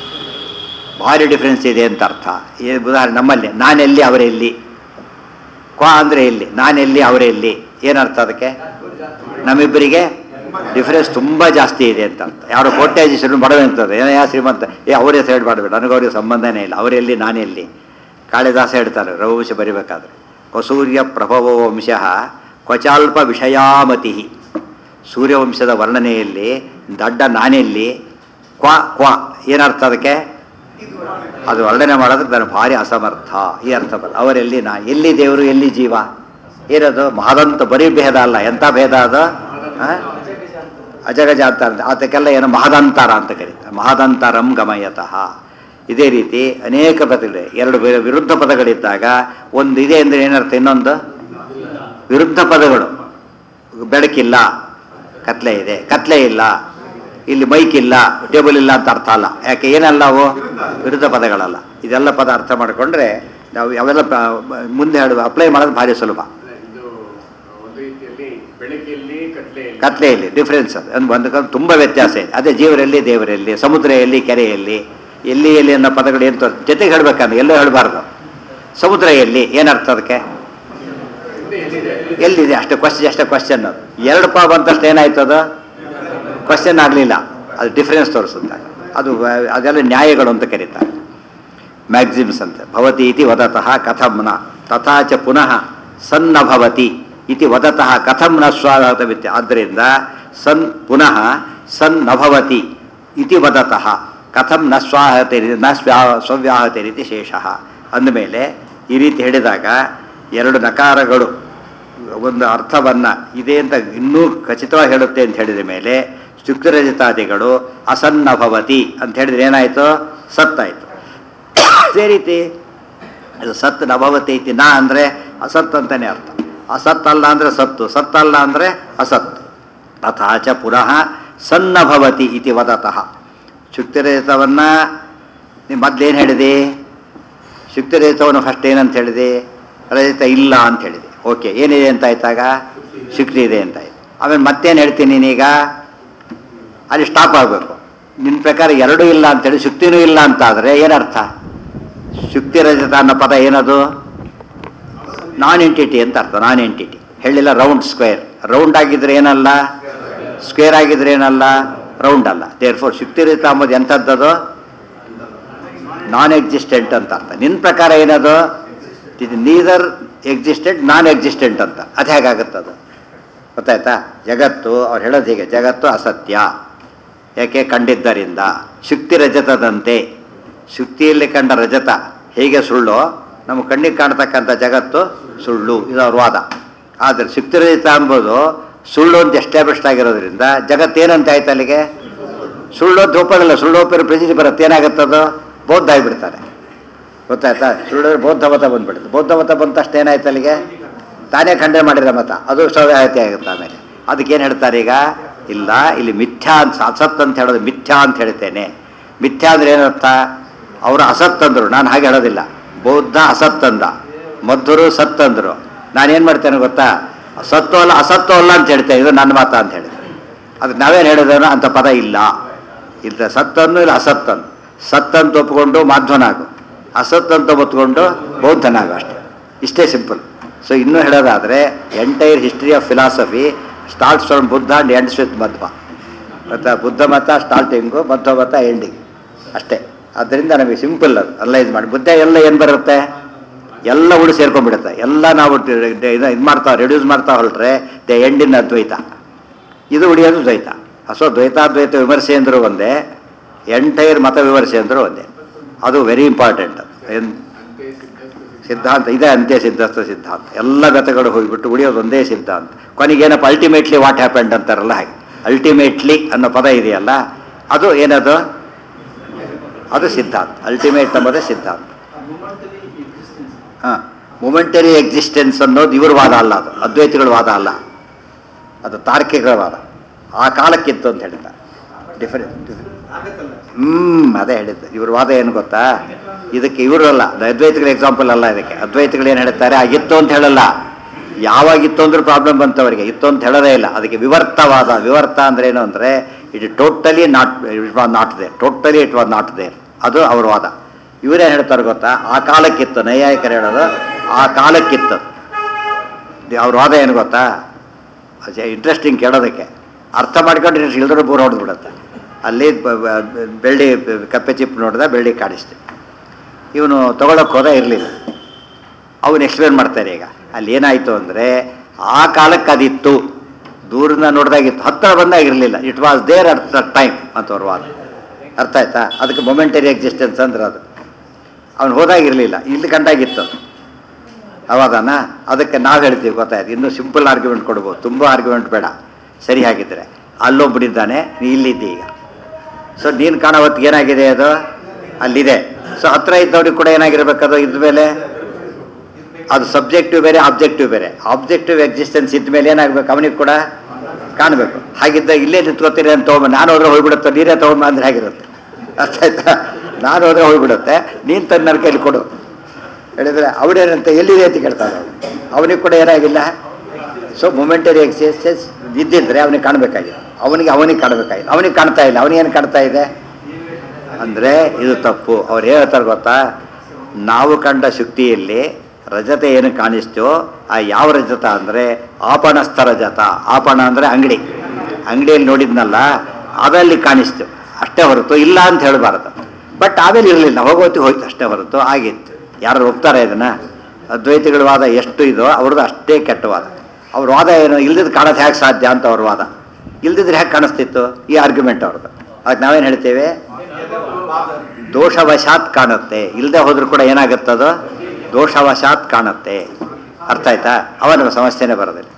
ಭಾರಿ ಡಿಫ್ರೆನ್ಸ್ ಇದೆ ಅಂತ ಅರ್ಥ ಈ ಉದಾಹರಣೆ ನಮ್ಮಲ್ಲಿ ನಾನೆಲ್ಲಿ ಅವರೆಲ್ಲಿ ಕ್ವಾ ಅಂದರೆ ಎಲ್ಲಿ ನಾನೆಲ್ಲಿ ಅವರೆಲ್ಲಿ ಏನರ್ಥ ಅದಕ್ಕೆ ನಮ್ಮಿಬ್ಬರಿಗೆ ಡಿಫರೆನ್ಸ್ ತುಂಬ ಜಾಸ್ತಿ ಇದೆ ಅಂತ ಅರ್ಥ ಯಾರು ಕೋಟ್ಯಾಧೀಶರು ಬಡವೆ ಅಂತದೆ ಏನೋ ಯಾ ಶ್ರೀಮಂತ ಏ ಅವ್ರ ಹೆಸರು ಹೇಳ್ಬಾರ್ದು ನನಗೆ ಅವ್ರಿಗೆ ಸಂಬಂಧನೇ ಇಲ್ಲ ಅವರೆಲ್ಲಿ ನಾನೆಲ್ಲಿ ಕಾಳಿದಾಸ ಹೇಳ್ತಾರೆ ರಘುವಂಶ ಬರಿಬೇಕಾದ್ರೆ ಕಸೂರ್ಯ ಪ್ರಭವೋ ವಂಶಃ ಕ್ವಚಾಲ್ಪ ವಿಷಯಾಮತಿ ಸೂರ್ಯವಂಶದ ವರ್ಣನೆಯಲ್ಲಿ ದಡ್ಡ ನಾನೆಲ್ಲಿ ಕ್ವಾ ಕ್ವಾ ಏನರ್ಥ ಅದಕ್ಕೆ ಅದು ವರ್ಣನೆ ಮಾಡೋದಕ್ಕೆ ನಾನು ಭಾರಿ ಅಸಮರ್ಥ ಈ ಅರ್ಥ ಬರ ಅವರೆಲ್ಲಿ ನಾ ಎಲ್ಲಿ ದೇವರು ಎಲ್ಲಿ ಜೀವ ಏನದು ಮಹದಂತ ಬರೀ ಭೇದ ಅಲ್ಲ ಎಂಥ ಭೇದ ಅದು ಆ? ಅಜಗಜ ಅಂತ ಅಂತ ಅದಕ್ಕೆಲ್ಲ ಏನು ಮಹದಂತರ ಅಂತ ಕರೀತಾರೆ ಮಹದಂತರಂ ಗಮಯತಃ ಇದೇ ರೀತಿ ಅನೇಕ ಪದಗಳಿವೆ ಎರಡು ಬೇರೆ ವಿರುದ್ಧ ಪದಗಳಿದ್ದಾಗ ಒಂದು ಇದೆ ಅಂದರೆ ಏನರ್ಥ ಇನ್ನೊಂದು ವಿರುದ್ಧ ಪದಗಳು ಬೆಳಕಿಲ್ಲ ಕತ್ಲೆ ಇದೆ ಕತ್ಲೆ ಇಲ್ಲ ಇಲ್ಲಿ ಮೈಕ್ ಇಲ್ಲ ಟೇಬಲ್ ಇಲ್ಲ ಅಂತ ಅರ್ಥ ಅಲ್ಲ ಯಾಕೆ ಏನಲ್ಲ ಅವು ವಿರುದ್ಧ ಪದಗಳಲ್ಲ ಇದೆಲ್ಲ ಪದ ಅರ್ಥ ಮಾಡಿಕೊಂಡ್ರೆ ನಾವು ಅವೆಲ್ಲ ಪ- ಮುಂದೆ ಹೇಳುವ ಅಪ್ಲೈ ಮಾಡೋದು ಭಾರಿ ಸುಲಭ ಇದು ಒಂದು ರೀತಿಯಲ್ಲಿ ಬೆಳಕಿಯಲ್ಲಿ ಕತ್ಲೆಯಲ್ಲಿ ಕತ್ಲೆಯಲ್ಲಿ ಡಿಫ್ರೆನ್ಸ್ ಅದು ಒಂದು ಒಂದು ಕಡೆ ತುಂಬ ವ್ಯತ್ಯಾಸ ಇದೆ ಅದೇ ಜೀವರಲ್ಲಿ ದೇವರಲ್ಲಿ ಸಮುದ್ರ ಎಲ್ಲಿ ಕೆರೆಯಲ್ಲಿ ಎಲ್ಲಿ ಎಲ್ಲಿ ಅನ್ನೋ ಪದಗಳು ಏನು ತೋರ್- ಜೊತೆಗೆ ಹೇಳ್ಬೇಕಂದ್ರೆ ಎಲ್ಲೋ ಹೇಳಬಾರ್ದು ಸಮುದ್ರ ಎಲ್ಲಿ ಏನರ್ಥ ಅದಕ್ಕೆ ಎಲ್ಲಿದೆ ಅಷ್ಟೇ ಕ್ವಶನ್ ಅಷ್ಟೇ ಕ್ವಶನ್ ಅದು ಎರಡು ಪಾ ಬಂತಷ್ಟು ಏನಾಯ್ತು ಅದು ಕ್ವಶನ್ ಆಗಲಿಲ್ಲ ಅದು ಡಿಫ್ರೆನ್ಸ್ ತೋರಿಸುತ್ತೆ ಅದು ವ- ಅದೆಲ್ಲ ನ್ಯಾಯಗಳು ಅಂತ ಕರೀತಾರೆ ಮ್ಯಾಕ್ಸಿಮ್ಸ್ ಅಂತ ಭವತಿ ಇತಿ ವದತಃ ಕಥಂ ನ ತಥಾ ಚ ಪುನಃ ಸನ್ನ ಭವತಿ ಇತಿ ವದತಃ ಕಥಂ ನ ಸ್ವಾಗತವಿತ್ಯ ಆದ್ದರಿಂದ ಸನ್ ಪುನಃ ಸನ್ ನ ಭವತಿ ಇತಿ ವದತಃ ಕಥಂ ನ ಸ್ವಾಹತೆ ನ ಸ್ವ್ಯಾ ಸ್ವವ್ಯಾಹತೆ ರೀತಿ ಶೇಷ ಅಂದಮೇಲೆ ಈ ರೀತಿ ಹೇಳಿದಾಗ ಎರಡು ನಕಾರಗಳು ಒಂದು ಅರ್ಥವನ್ನು ಇದೆ ಅಂತ ಇನ್ನೂ ಖಚಿತವಾಗಿ ಹೇಳುತ್ತೆ ಅಂತ ಹೇಳಿದ ಮೇಲೆ ಸ್ತುಕ್ತಿರಜಿತಾದಿಗಳು ಅಸನ್ನ ಭವತಿ ಅಂತ ಹೇಳಿದ್ರೆ ಏನಾಯಿತು ಸತ್ತಾಯಿತು ಅದೇ ರೀತಿ ಇದು ಸತ್ ನಭವತಿ ಇತಿ ನಾ ಅಂದರೆ ಅಸತ್ ಅಂತಲೇ ಅರ್ಥ ಅಸತ್ ಅಲ್ಲ ಅಂದರೆ ಸತ್ತು ಸತ್ತಲ್ಲ ಅಂದರೆ ಅಸತ್ ತಥಾಚ ಪುನಃ ಸನ್ನ ಭವತಿ ಇತಿ ವದತಃ ಶುಕ್ತಿರಹಿತವನ್ನು ನೀವು ಮೊದಲೇನು ಹೇಳಿದೆ ಶುಕ್ತಿರಹಿತವನ್ನು ಫಸ್ಟ್ ಏನಂತ ಹೇಳಿದೆ ರಹಿತ ಇಲ್ಲ ಅಂತ ಹೇಳಿದೆ ಓಕೆ ಏನಿದೆ ಅಂತ ಆಯ್ತಾಗ ಶುಕ್ತಿ ಇದೆ ಅಂತ ಆಯ್ತು ಆಮೇಲೆ ಮತ್ತೇನು ಹೇಳ್ತೀನಿ ನೀನೀಗ ಅಲ್ಲಿ ಸ್ಟಾಪ್ ಆಗಬೇಕು ನಿನ್ನ ಪ್ರಕಾರ ಎರಡೂ ಇಲ್ಲ ಅಂತೇಳಿ ಶುಕ್ತಿನೂ ಇಲ್ಲ ಅಂತ ಆದರೆ ಏನರ್ಥ ಶುಕ್ತಿ ರಜತ ಅನ್ನೋ ಪದ ಏನದು ನಾನ್ ಎಂಟಿಟಿ ಅಂತ ಅರ್ಥ ನಾನ್ ಎಂಟಿಟಿ ಹೇಳಿಲ್ಲ ರೌಂಡ್ ಸ್ಕ್ವೇರ್ ರೌಂಡ್ ಆಗಿದ್ರೆ ಏನಲ್ಲ ಸ್ಕ್ವೇರ್ ಆಗಿದ್ರೆ ಏನಲ್ಲ ರೌಂಡ್ ಅಲ್ಲ ದೇರ್ ಫೋರ್ ಶುಕ್ತಿರಹಿತ ಅಂಬೋದು ಎಂಥದ್ದದು ನಾನ್ ಎಕ್ಸಿಸ್ಟೆಂಟ್ ಅಂತ ಅರ್ಥ ನಿನ್ನ ಪ್ರಕಾರ ಏನದು ಇದು ನೀದರ್ ಎಕ್ಸಿಸ್ಟೆಂಟ್ ನಾನ್ ಎಕ್ಸಿಸ್ಟೆಂಟ್ ಅಂತ ಅದು ಹೇಗಾಗುತ್ತದು ಗೊತ್ತಾಯ್ತಾ ಜಗತ್ತು ಅವ್ರು ಹೇಳೋದು ಹೀಗೆ ಜಗತ್ತು ಅಸತ್ಯ ಯಾಕೆ ಕಂಡಿದ್ದರಿಂದ ಶುಕ್ತಿ ರಜತದಂತೆ ಶುಕ್ತಿಯಲ್ಲಿ ಕಂಡ ರಜತ ಹೇಗೆ ಸುಳ್ಳು ನಮ್ಮ ಕಣ್ಣಿಗೆ ಕಾಣ್ತಕ್ಕಂಥ ಜಗತ್ತು ಸುಳ್ಳು ಇದು ಅವ್ರ ವಾದ ಆದರೆ ಶುಕ್ತಿ ರಜತ ಅಂಬೋದು ಸುಳ್ಳು ಅಂತ ಎಸ್ಟಾಬ್ಲಿಷ್ಡ್ ಆಗಿರೋದ್ರಿಂದ ಜಗತ್ತೇನಂತ ಆಯ್ತು ಅಲ್ಲಿಗೆ ಸುಳ್ಳು ಅಂತ ಒಪ್ಪೋದಿಲ್ಲ ಸುಳ್ಳು ಒಪ್ಪಿರೋ ಪ್ರಸಿದ್ಧಿ ಬರುತ್ತೆ ಏನಾಗುತ್ತದು ಬೌದ್ಧ ಆಗಿಬಿಡ್ತಾರೆ ಗೊತ್ತಾಯ್ತಾ ಸುಳ್ಳು ಬೌದ್ಧಮತ ಬಂದ್ಬಿಡುತ್ತೆ ಬೌದ್ಧಮತ ಬಂದ ತಕ್ಷಣ ಏನಾಯ್ತು ಅಲ್ಲಿಗೆ ತಾನೇ ಖಂಡನೆ ಮಾಡಿರೋ ಮತ ಅದು ಸವ್ಯಾಹತಿ ಆಗುತ್ತೆ ಆಮೇಲೆ ಅದಕ್ಕೇನು ಹೇಳ್ತಾರೆ ಈಗ ಇಲ್ಲ ಇಲ್ಲಿ ಮಿಥ್ಯಾ ಅಂತ ಅಸತ್ ಅಂತ ಹೇಳೋದು ಮಿಥ್ಯಾ ಅಂತ ಹೇಳ್ತೇನೆ ಮಿಥ್ಯಾ ಅಂದ್ರೆ ಏನರ್ಥ ಅವರು ಅಸತ್ ಅಂದರು ನಾನು ಹಾಗೆ ಹೇಳೋದಿಲ್ಲ ಬೌದ್ಧ ಅಸತ್ ಅಂದ ಮಧ್ವರು ಸತ್ ಅಂದರು ನಾನೇನು ಮಾಡ್ತೇನೆ ಗೊತ್ತಾ ಸತ್ತು ಅಲ್ಲ ಅಸತ್ತು ಅಲ್ಲ ಅಂತ ಹೇಳ್ತೇನೆ ಇದು ನನ್ನ ಮಾತ ಅಂತ ಹೇಳಿದೆ ಅದಕ್ಕೆ ನಾವೇನು ಹೇಳಿದೇನೋ ಅಂಥ ಪದ ಇಲ್ಲ ಇಲ್ಲ ಸತ್ತನ್ನು ಇಲ್ಲ ಅಸತ್ತನ್ನು ಸತ್ತಂತ ಒಪ್ಕೊಂಡು ಮಾಧ್ವನಾಗು ಅಸತ್ತಂತ ಒತ್ಕೊಂಡು ಬೌದ್ಧನಾಗು ಅಷ್ಟೇ ಇಷ್ಟೇ ಸಿಂಪಲ್ ಸೊ ಇನ್ನೂ ಹೇಳೋದಾದರೆ entire history of philosophy starts from Buddha and ends with Madhva ಮತ್ತು ಬುದ್ಧ ಮತ ಸ್ಟಾರ್ಟಿಂಗು ಬೌದ್ಧ ಮತ ಎಂಡಿಂಗ್ ಅಷ್ಟೇ ಅದರಿಂದ ನಮಗೆ ಸಿಂಪಲ್ ಅದು ಅನಲೈಸ್ ಮಾಡಿ ಬುದ್ಧ ಎಲ್ಲ ಏನು ಬರುತ್ತೆ ಎಲ್ಲ ಉಳಿ ಸೇರ್ಕೊಂಡ್ಬಿಡುತ್ತೆ ಎಲ್ಲ ನಾವು ಇದು ಇದು ಮಾಡ್ತಾ ರೆಡ್ಯೂಸ್ ಮಾಡ್ತಾ ಹೊರಟ್ರೆ ದ ಎಂಡಿನ ಅದ್ವೈತ ಇದು ಉಳಿಯೋದು ದ್ವೈತ ಸೊ ದ್ವೈತಾದ್ವೈತ ವಿಮರ್ಶೆ ಅಂದರೂ ಒಂದೇ ಎಂಟೈರ್ ಮತ ವಿಮರ್ಶೆ ಅಂದರೂ ಒಂದೇ ಅದು ವೆರಿ ಇಂಪಾರ್ಟೆಂಟ್ ಎನ್ ಅಂತೆ ಸಿದ್ಧಸ್ತು ಸಿದ್ಧಾಂತ ಇದೇ ಅಂತ್ಯ ಸಿದ್ಧಾಂತ ಸಿದ್ಧಾಂತ ಎಲ್ಲ ಗತಗಳು ಹೋಗಿಬಿಟ್ಟು ಉಳಿಯೋದು ಒಂದೇ ಸಿದ್ಧಾಂತ ಕೊನೆಗೇನಪ್ಪ ಅಲ್ಟಿಮೇಟ್ಲಿ ವಾಟ್ ಹ್ಯಾಪೆಂಡ್ ಅಂತಾರಲ್ಲ ಹಾಗೆ ಅಲ್ಟಿಮೇಟ್ಲಿ ಅನ್ನೋ ಪದ ಇದೆಯಲ್ಲ ಅದು ಏನದು ಅದು ಸಿದ್ಧಾಂತ ಅಲ್ಟಿಮೇಟ್ ಅನ್ನೋದೇ ಸಿದ್ಧಾಂತ ಮೊಮೆಂಟಲಿ ಎಕ್ಸಿಸ್ಟೆನ್ಸ್ ಹಾಂ ಮೊಮೆಂಟರಿ ಎಕ್ಸಿಸ್ಟೆನ್ಸ್ ಅನ್ನೋದು ಇವ್ರ ವಾದ ಅಲ್ಲ ಅದು ಅದ್ವೈತಗಳ ವಾದ ಅಲ್ಲ ಅದು ತಾರ್ಕಿಕಗಳ ವಾದ ಆ ಕಾಲಕ್ಕಿತ್ತು ಅಂತ ಹೇಳ್ತಾರೆ ಡಿಫರೆಂಟ್ ಆಗತ್ತಲ್ಲ ಹ್ಮ್ ಅದೇ ಹೇಳಿದ್ದು ಇವ್ರ ವಾದ ಏನು ಗೊತ್ತಾ ಇದಕ್ಕೆ ಇವರಲ್ಲ ಅದ್ವೈತಗಳ ಎಕ್ಸಾಂಪಲ್ ಅಲ್ಲ ಇದಕ್ಕೆ ಅದ್ವೈತಗಳು ಏನು ಹೇಳ್ತಾರೆ ಆಗಿತ್ತು ಅಂತ ಹೇಳಲ್ಲ ಯಾವಾಗಿತ್ತು ಅಂದ್ರೆ ಪ್ರಾಬ್ಲಮ್ ಬಂತು ಅವರಿಗೆ ಇತ್ತು ಅಂತ ಹೇಳೋದೇ ಇಲ್ಲ ಅದಕ್ಕೆ ವಿವರ್ತವಾದ ವಿವರ್ತ ಅಂದ್ರೆ ಏನು ಅಂದ್ರೆ it totally not it was not there totally it was not there ಅದು ಅವ್ರ ವಾದ ಇವರೇನು ಹೇಳ್ತಾರೆ ಗೊತ್ತಾ ಆ ಕಾಲಕ್ಕಿತ್ತು ನೈಯಾಯಿಕರು ಹೇಳೋದು ಆ ಕಾಲಕ್ಕಿತ್ತು ಅವ್ರ ವಾದ ಏನು ಗೊತ್ತಾ ಇಂಟ್ರೆಸ್ಟಿಂಗ್ ಕೇಳೋದಕ್ಕೆ ಅರ್ಥ ಮಾಡ್ಕೊಂಡು ಇಲ್ದರೂ ಬೋರ್ ಹೊಡೆದ್ಬಿಡುತ್ತೆ ಅಲ್ಲಿ ಬ- ಬ- ಬೆಳ್ಳಿ ಬ- ಕಪ್ಪೆ ಚಿಪ್ ನೋಡಿದ ಬೆಳ್ಳಿ ಕಾಣಿಸ್ತು ಇವನು ತಗೊಳಕ್ಕೆ ಹೋದ ಇರಲಿಲ್ಲ ಅವನು ಎಕ್ಸ್ಪ್ಲೇನ್ ಮಾಡ್ತಾರೆ ಈಗ ಅಲ್ಲಿ ಏನಾಯಿತು ಅಂದರೆ ಆ ಕಾಲಕ್ಕೆ ಅದಿತ್ತು ದೂರಿಂದ ನೋಡಿದಾಗಿತ್ತು ಹತ್ತಿರ ಬಂದಾಗ ಇರಲಿಲ್ಲ it was there at the time ಅಂತ ಅವ್ರ ವಾದ ಅರ್ಥ ಆಯ್ತಾ ಅದಕ್ಕೆ ಮೊಮೆಂಟರಿ ಎಕ್ಸಿಸ್ಟೆನ್ಸ್ ಅಂದ್ರೆ ಅದು ಅವನು ಹೋದಾಗ ಇರಲಿಲ್ಲ ಇಲ್ಲಿ ಗಂಟಾಗಿತ್ತು ಅದು ಅವಾದನ ಅದಕ್ಕೆ ನಾವು ಹೇಳ್ತೀವಿ ಗೊತ್ತಾಯ್ತು ಇನ್ನೂ ಸಿಂಪಲ್ ಆರ್ಗ್ಯುಮೆಂಟ್ ಕೊಡ್ಬೋದು ತುಂಬ ಆರ್ಗ್ಯುಮೆಂಟ್ ಬೇಡ ಸರಿ ಹಾಗಿದ್ರೆ ಅಲ್ಲೊಬ್ಬನಿದ್ದಾನೆ ನೀ ಇಲ್ಲಿದ್ದಿ ಈಗ ಸೊ ನೀನು ಕಾಣೋ ಹೊತ್ತಿಗೆ ಏನಾಗಿದೆ ಅದು ಅಲ್ಲಿದೆ ಸೊ ಹತ್ರ ಇದ್ದವ್ರಿಗೆ ಕೂಡ ಏನಾಗಿರ್ಬೇಕು ಅದು ಇದ್ಮೇಲೆ ಅದು ಸಬ್ಜೆಕ್ಟಿವ್ ಬೇರೆ ಆಬ್ಜೆಕ್ಟಿವ್ ಬೇರೆ ಆಬ್ಜೆಕ್ಟಿವ್ ಎಕ್ಸಿಸ್ಟೆನ್ಸ್ ಇದ್ದ ಮೇಲೆ ಏನಾಗಬೇಕು ಅವನಿಗೆ ಕೂಡ ಕಾಣಬೇಕು ಹಾಗಿದ್ದ ಇಲ್ಲೇ ನಿಂತ್ಕೋತೀರಿ ಅಂತ ತೊಗೊಂಡು ನಾನು ಹೋದ್ರೆ ಹೋಗ್ಬಿಡುತ್ತೆ ನೀರೇ ತೊಗೊಂಡು ಅಂದ್ರೆ ಹೇಗಿರುತ್ತೆ ಅರ್ಥ ಆಯ್ತಾ ನಾನು ಹೋದ್ರೆ ಹೋಗ್ಬಿಡುತ್ತೆ ನೀನು ತಂದು ನನ್ನ ಕೈಲಿ ಕೊಡು ಹೇಳಿದ್ರೆ ಅವನೇನಂತ ಎಲ್ಲಿದೆ ಅಂತ ಕೇಳ್ತಾನೆ ಅವನಿಗೆ ಕೂಡ ಏನಾಗಿಲ್ಲ ಸೊ ಮೊಮೆಂಟರಿ ಎಕ್ಸಿಸ್ಟೆನ್ಸ್ ಇದ್ದಿದ್ರೆ ಅವನಿಗೆ ಕಾಣಬೇಕಾಗಿದೆ ಅವನಿಗೆ ಅವನಿಗೆ ಕಾಣಬೇಕಾಗಿದೆ ಅವನಿಗೆ ಕಾಣ್ತಾ ಇಲ್ಲ ಅವನಿಗೇನು ಕಾಣ್ತಾ ಇದೆ ಅಂದರೆ ಇದು ತಪ್ಪು ಅವ್ರು ಹೇಳ್ತಾರೆ ಗೊತ್ತಾ ನಾವು ಕಂಡ ಶಕ್ತಿಯಲ್ಲಿ ರಜತ ಏನು ಕಾಣಿಸ್ತೋ ಆ ಯಾವ ರಜತ ಅಂದರೆ ಆಪಣಸ್ಥ ರಜತ ಆಪಣ ಅಂದರೆ ಅಂಗಡಿ ಅಂಗಡಿಯಲ್ಲಿ ನೋಡಿದ್ನಲ್ಲ ಅದಲ್ಲಿ ಕಾಣಿಸ್ತು ಅಷ್ಟೇ ಹೊರತು ಇಲ್ಲ ಅಂತ ಹೇಳಬಾರ್ದು ಬಟ್ ಆಮೇಲೆ ಇರಲಿಲ್ಲ ಹೋಗೋತಿ ಹೋಯ್ತು ಅಷ್ಟೇ ಹೊರತು ಆಗಿತ್ತು ಯಾರು ಒಪ್ತಾರೆ ಇದನ್ನ ಅದ್ವೈತಿಗಳ ವಾದ ಎಷ್ಟು ಇದೋ ಅವ್ರದ್ದು ಅಷ್ಟೇ ಕೆಟ್ಟ ವಾದ ಅವ್ರ ವಾದ ಏನು ಇಲ್ದಿದ್ದು ಕಾಣೋದು ಹೇಗೆ ಸಾಧ್ಯ ಅಂತ ಅವ್ರ ವಾದ ಇಲ್ದಿದ್ರೆ ಹೇಗೆ ಕಾಣಿಸ್ತಿತ್ತು ಈ ಆರ್ಗ್ಯುಮೆಂಟ್ ಅವ್ರದ್ದು ಅದಕ್ಕೆ ನಾವೇನು ಹೇಳ್ತೇವೆ ದೋಷವಶಾತ್ ಕಾಣುತ್ತೆ ಇಲ್ಲದೆ ಹೋದ್ರೂ ಕೂಡ ಏನಾಗುತ್ತದು ದೋಷವಶಾತ್ ಕಾಣುತ್ತೆ ಅರ್ಥ ಆಯ್ತಾ ಅವನ ಸಮಸ್ಯೆನೇ ಬರೋದಿಲ್ಲ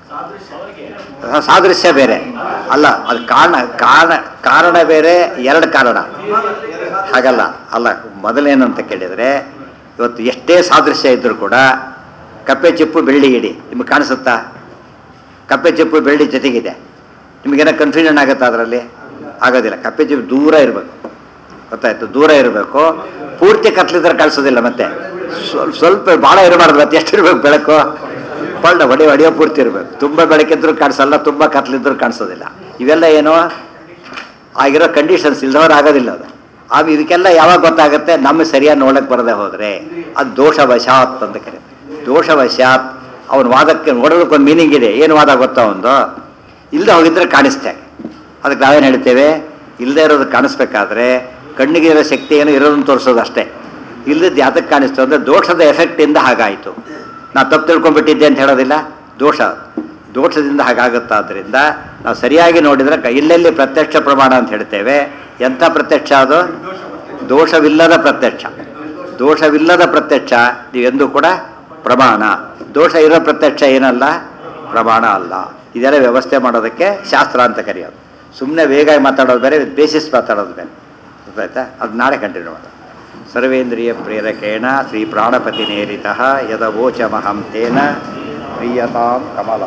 ಸ- ಸಾದೃಶ್ಯ ಬೇರೆ ಅಲ್ಲ ಅದು ಕಾರಣ ಕಾರಣ ಕಾರಣ ಬೇರೆ ಎರಡು ಕಾರಣ ಹಾಗಲ್ಲ ಅಲ್ಲ ಮೊದಲೇನು ಅಂತ ಕೇಳಿದರೆ ಇವತ್ತು ಎಷ್ಟೇ ಸಾದೃಶ್ಯ ಇದ್ದರೂ ಕೂಡ ಕಪ್ಪೆ ಚಿಪ್ಪು ಬೆಳ್ಳಿ ಇಡಿ ನಿಮಗೆ ಕಾಣಿಸುತ್ತಾ ಕಪ್ಪೆ ಚಿಪ್ಪು ಬೆಳ್ಳಿ ಜೊತೆಗಿದೆ ನಿಮಗೇನೋ ಕನ್ಫ್ಯೂಷನ್ ಆಗುತ್ತಾ ಅದರಲ್ಲಿ ಆಗೋದಿಲ್ಲ ಕಪ್ಪೆ ಚಿಪ್ಪು ದೂರ ಇರಬೇಕು ಗೊತ್ತಾಯ್ತು ದೂರ ಇರಬೇಕು ಪೂರ್ತಿ ಕತ್ಲಿದ್ರೆ ಕಾಣಿಸೋದಿಲ್ಲ ಮತ್ತೆ ಸ್ವಲ್ಪ ಸ್ವಲ್ಪ ಭಾಳ ಇರಬಾರ್ದು ಮತ್ತೆ ಎಷ್ಟು ಇರಬೇಕು ಬೆಳಕು ಪಳ್ಳ ಹೊಡೆ ಹೊಡೆಯೋ ಪೂರ್ತಿ ಇರಬೇಕು ತುಂಬ ಬೆಳಕಿದ್ರು ಕಾಣಿಸಲ್ಲ ತುಂಬ ಕತ್ಲಿದ್ರು ಕಾಣಿಸೋದಿಲ್ಲ ಇವೆಲ್ಲ ಏನು ಆಗಿರೋ ಕಂಡೀಷನ್ಸ್ ಇಲ್ದವ್ರು ಆಗೋದಿಲ್ಲ ಅದು ಆಗ ಇದಕ್ಕೆಲ್ಲ ಯಾವಾಗ ಗೊತ್ತಾಗುತ್ತೆ ನಮ್ಮ ಸರಿಯಾಗಿ ನೋಡಕ್ಕೆ ಬರದೆ ಹೋದರೆ ಅದು ದೋಷವಶಾತ್ ಅಂತ ಕರೆ ದೋಷವಶಾತ್ ಅವನ ವಾದಕ್ಕೆ ನೋಡೋದಕ್ಕೆ ಒಂದು ಮೀನಿಂಗ್ ಇದೆ ಏನು ವಾದ ಗೊತ್ತಾ ಒಂದು ಇಲ್ಲದೆ ಹೋಗಿದ್ರೆ ಕಾಣಿಸ್ತೆ ಅದಕ್ಕೆ ನಾವೇನು ಹೇಳ್ತೇವೆ ಇಲ್ಲದೆ ಇರೋದು ಕಾಣಿಸ್ಬೇಕಾದ್ರೆ ಕಣ್ಣಿಗೆ ಇರೋ ಶಕ್ತಿ ಏನು ಇರೋದನ್ನು ತೋರಿಸೋದು ಅಷ್ಟೇ ಇಲ್ಲದ್ದು ಯಾತಕ್ಕೆ ಕಾಣಿಸ್ತು ಅಂದರೆ ದೋಷದ ಎಫೆಕ್ಟಿಂದ ಹಾಗಾಯಿತು ನಾ ತಪ್ಪು ತಿಳ್ಕೊಂಡ್ಬಿಟ್ಟಿದ್ದೆ ಅಂತ ಹೇಳೋದಿಲ್ಲ ದೋಷ ದೋಷದಿಂದ ಹಾಗಾಗುತ್ತಾದ್ರಿಂದ ನಾವು ಸರಿಯಾಗಿ ನೋಡಿದರೆ ಕ- ಎಲ್ಲೆಲ್ಲಿ ಪ್ರತ್ಯಕ್ಷ ಪ್ರಮಾಣ ಅಂತ ಹೇಳ್ತೇವೆ ಎಂಥ ಪ್ರತ್ಯಕ್ಷ ಅದು ದೋಷವಿಲ್ಲದ ಪ್ರತ್ಯಕ್ಷ ದೋಷವಿಲ್ಲದ ಪ್ರತ್ಯಕ್ಷ ನೀವೆಂದೂ ಕೂಡ ಪ್ರಮಾಣ ದೋಷ ಇರೋ ಪ್ರತ್ಯಕ್ಷ ಏನಲ್ಲ ಪ್ರಮಾಣ ಅಲ್ಲ ಇದೆಲ್ಲ ವ್ಯವಸ್ಥೆ ಮಾಡೋದಕ್ಕೆ ಶಾಸ್ತ್ರ ಅಂತ ಕರೆಯೋದು ಸುಮ್ಮನೆ ವೇಗ ಮಾತಾಡೋದು ಬೇರೆ ಬೇಸಿಸ್ ಮಾತಾಡೋದು ಬೇರೆ ಗೊತ್ತಾಯ್ತಾ ಅದು ನಾಳೆ ಕಂಟಿನ್ಯೂ ಮಾಡೋದು ಸರ್ವೇಂದ್ರಿಯ ಪ್ರೇರಕೇಣ ಶ್ರೀ ಪ್ರಾಣಪತಿ ನೇರಿತ ಯದವೋಚಮಹಂ ತೇನ ಪ್ರಿಯತಾಂ ಕಮಲ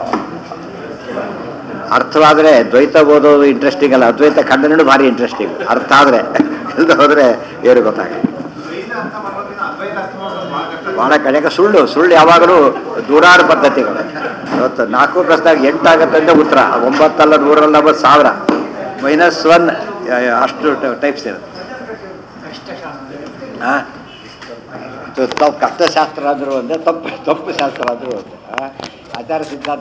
ಅರ್ಥವಾದರೆ ದ್ವೈತ ಓದೋದು ಇಂಟ್ರೆಸ್ಟಿಂಗ್ ಅಲ್ಲ ಅದ್ವೈತ ಖಂಡನೆಯೂ ಭಾರಿ ಇಂಟ್ರೆಸ್ಟಿಂಗ್ ಅರ್ಥ ಆದರೆ ಇಲ್ಲದೆ ಹೋದರೆ ಏನು ಗೊತ್ತಾಗಲ್ಲ ದ್ವೈತ ಅರ್ಥ ಮಾಡೋದ್ಕಿಂತ ಅದ್ವೈತ ಅರ್ಥ ಮಾಡೋದು ಬಹಳ ಕಷ್ಟ ಭಾಳ ಕಡೆಗೆ ಸುಳ್ಳು ಸುಳ್ಳು ಯಾವಾಗಲೂ ನೂರಾರು ಪದ್ಧತಿಗಳು ಇವತ್ತು ನಾಲ್ಕು ಪ್ರಶ್ನೆಗೆ ಎಂಟಾಗತ್ತೆ ಅಂತ ಉತ್ತರ ಒಂಬತ್ತಲ್ಲ ನೂರಲ್ಲ ಬಸ್ ಸಾವಿರ ಮೈನಸ್ ಒನ್ ಅಷ್ಟು ಟೈಪ್ಸ್ ಇರುತ್ತೆ ಹಾಂ ತಪ್ಪು ಕಷ್ಟಶಾಸ್ತ್ರ ಆದರೂ ಒಂದೇ ತಪ್ಪು ತಪ್ಪು ಶಾಸ್ತ್ರ ಆದರೂ ಒಂದೇ ಆ? ಆಚಾರ ಸಿದ್ಧಾಂತ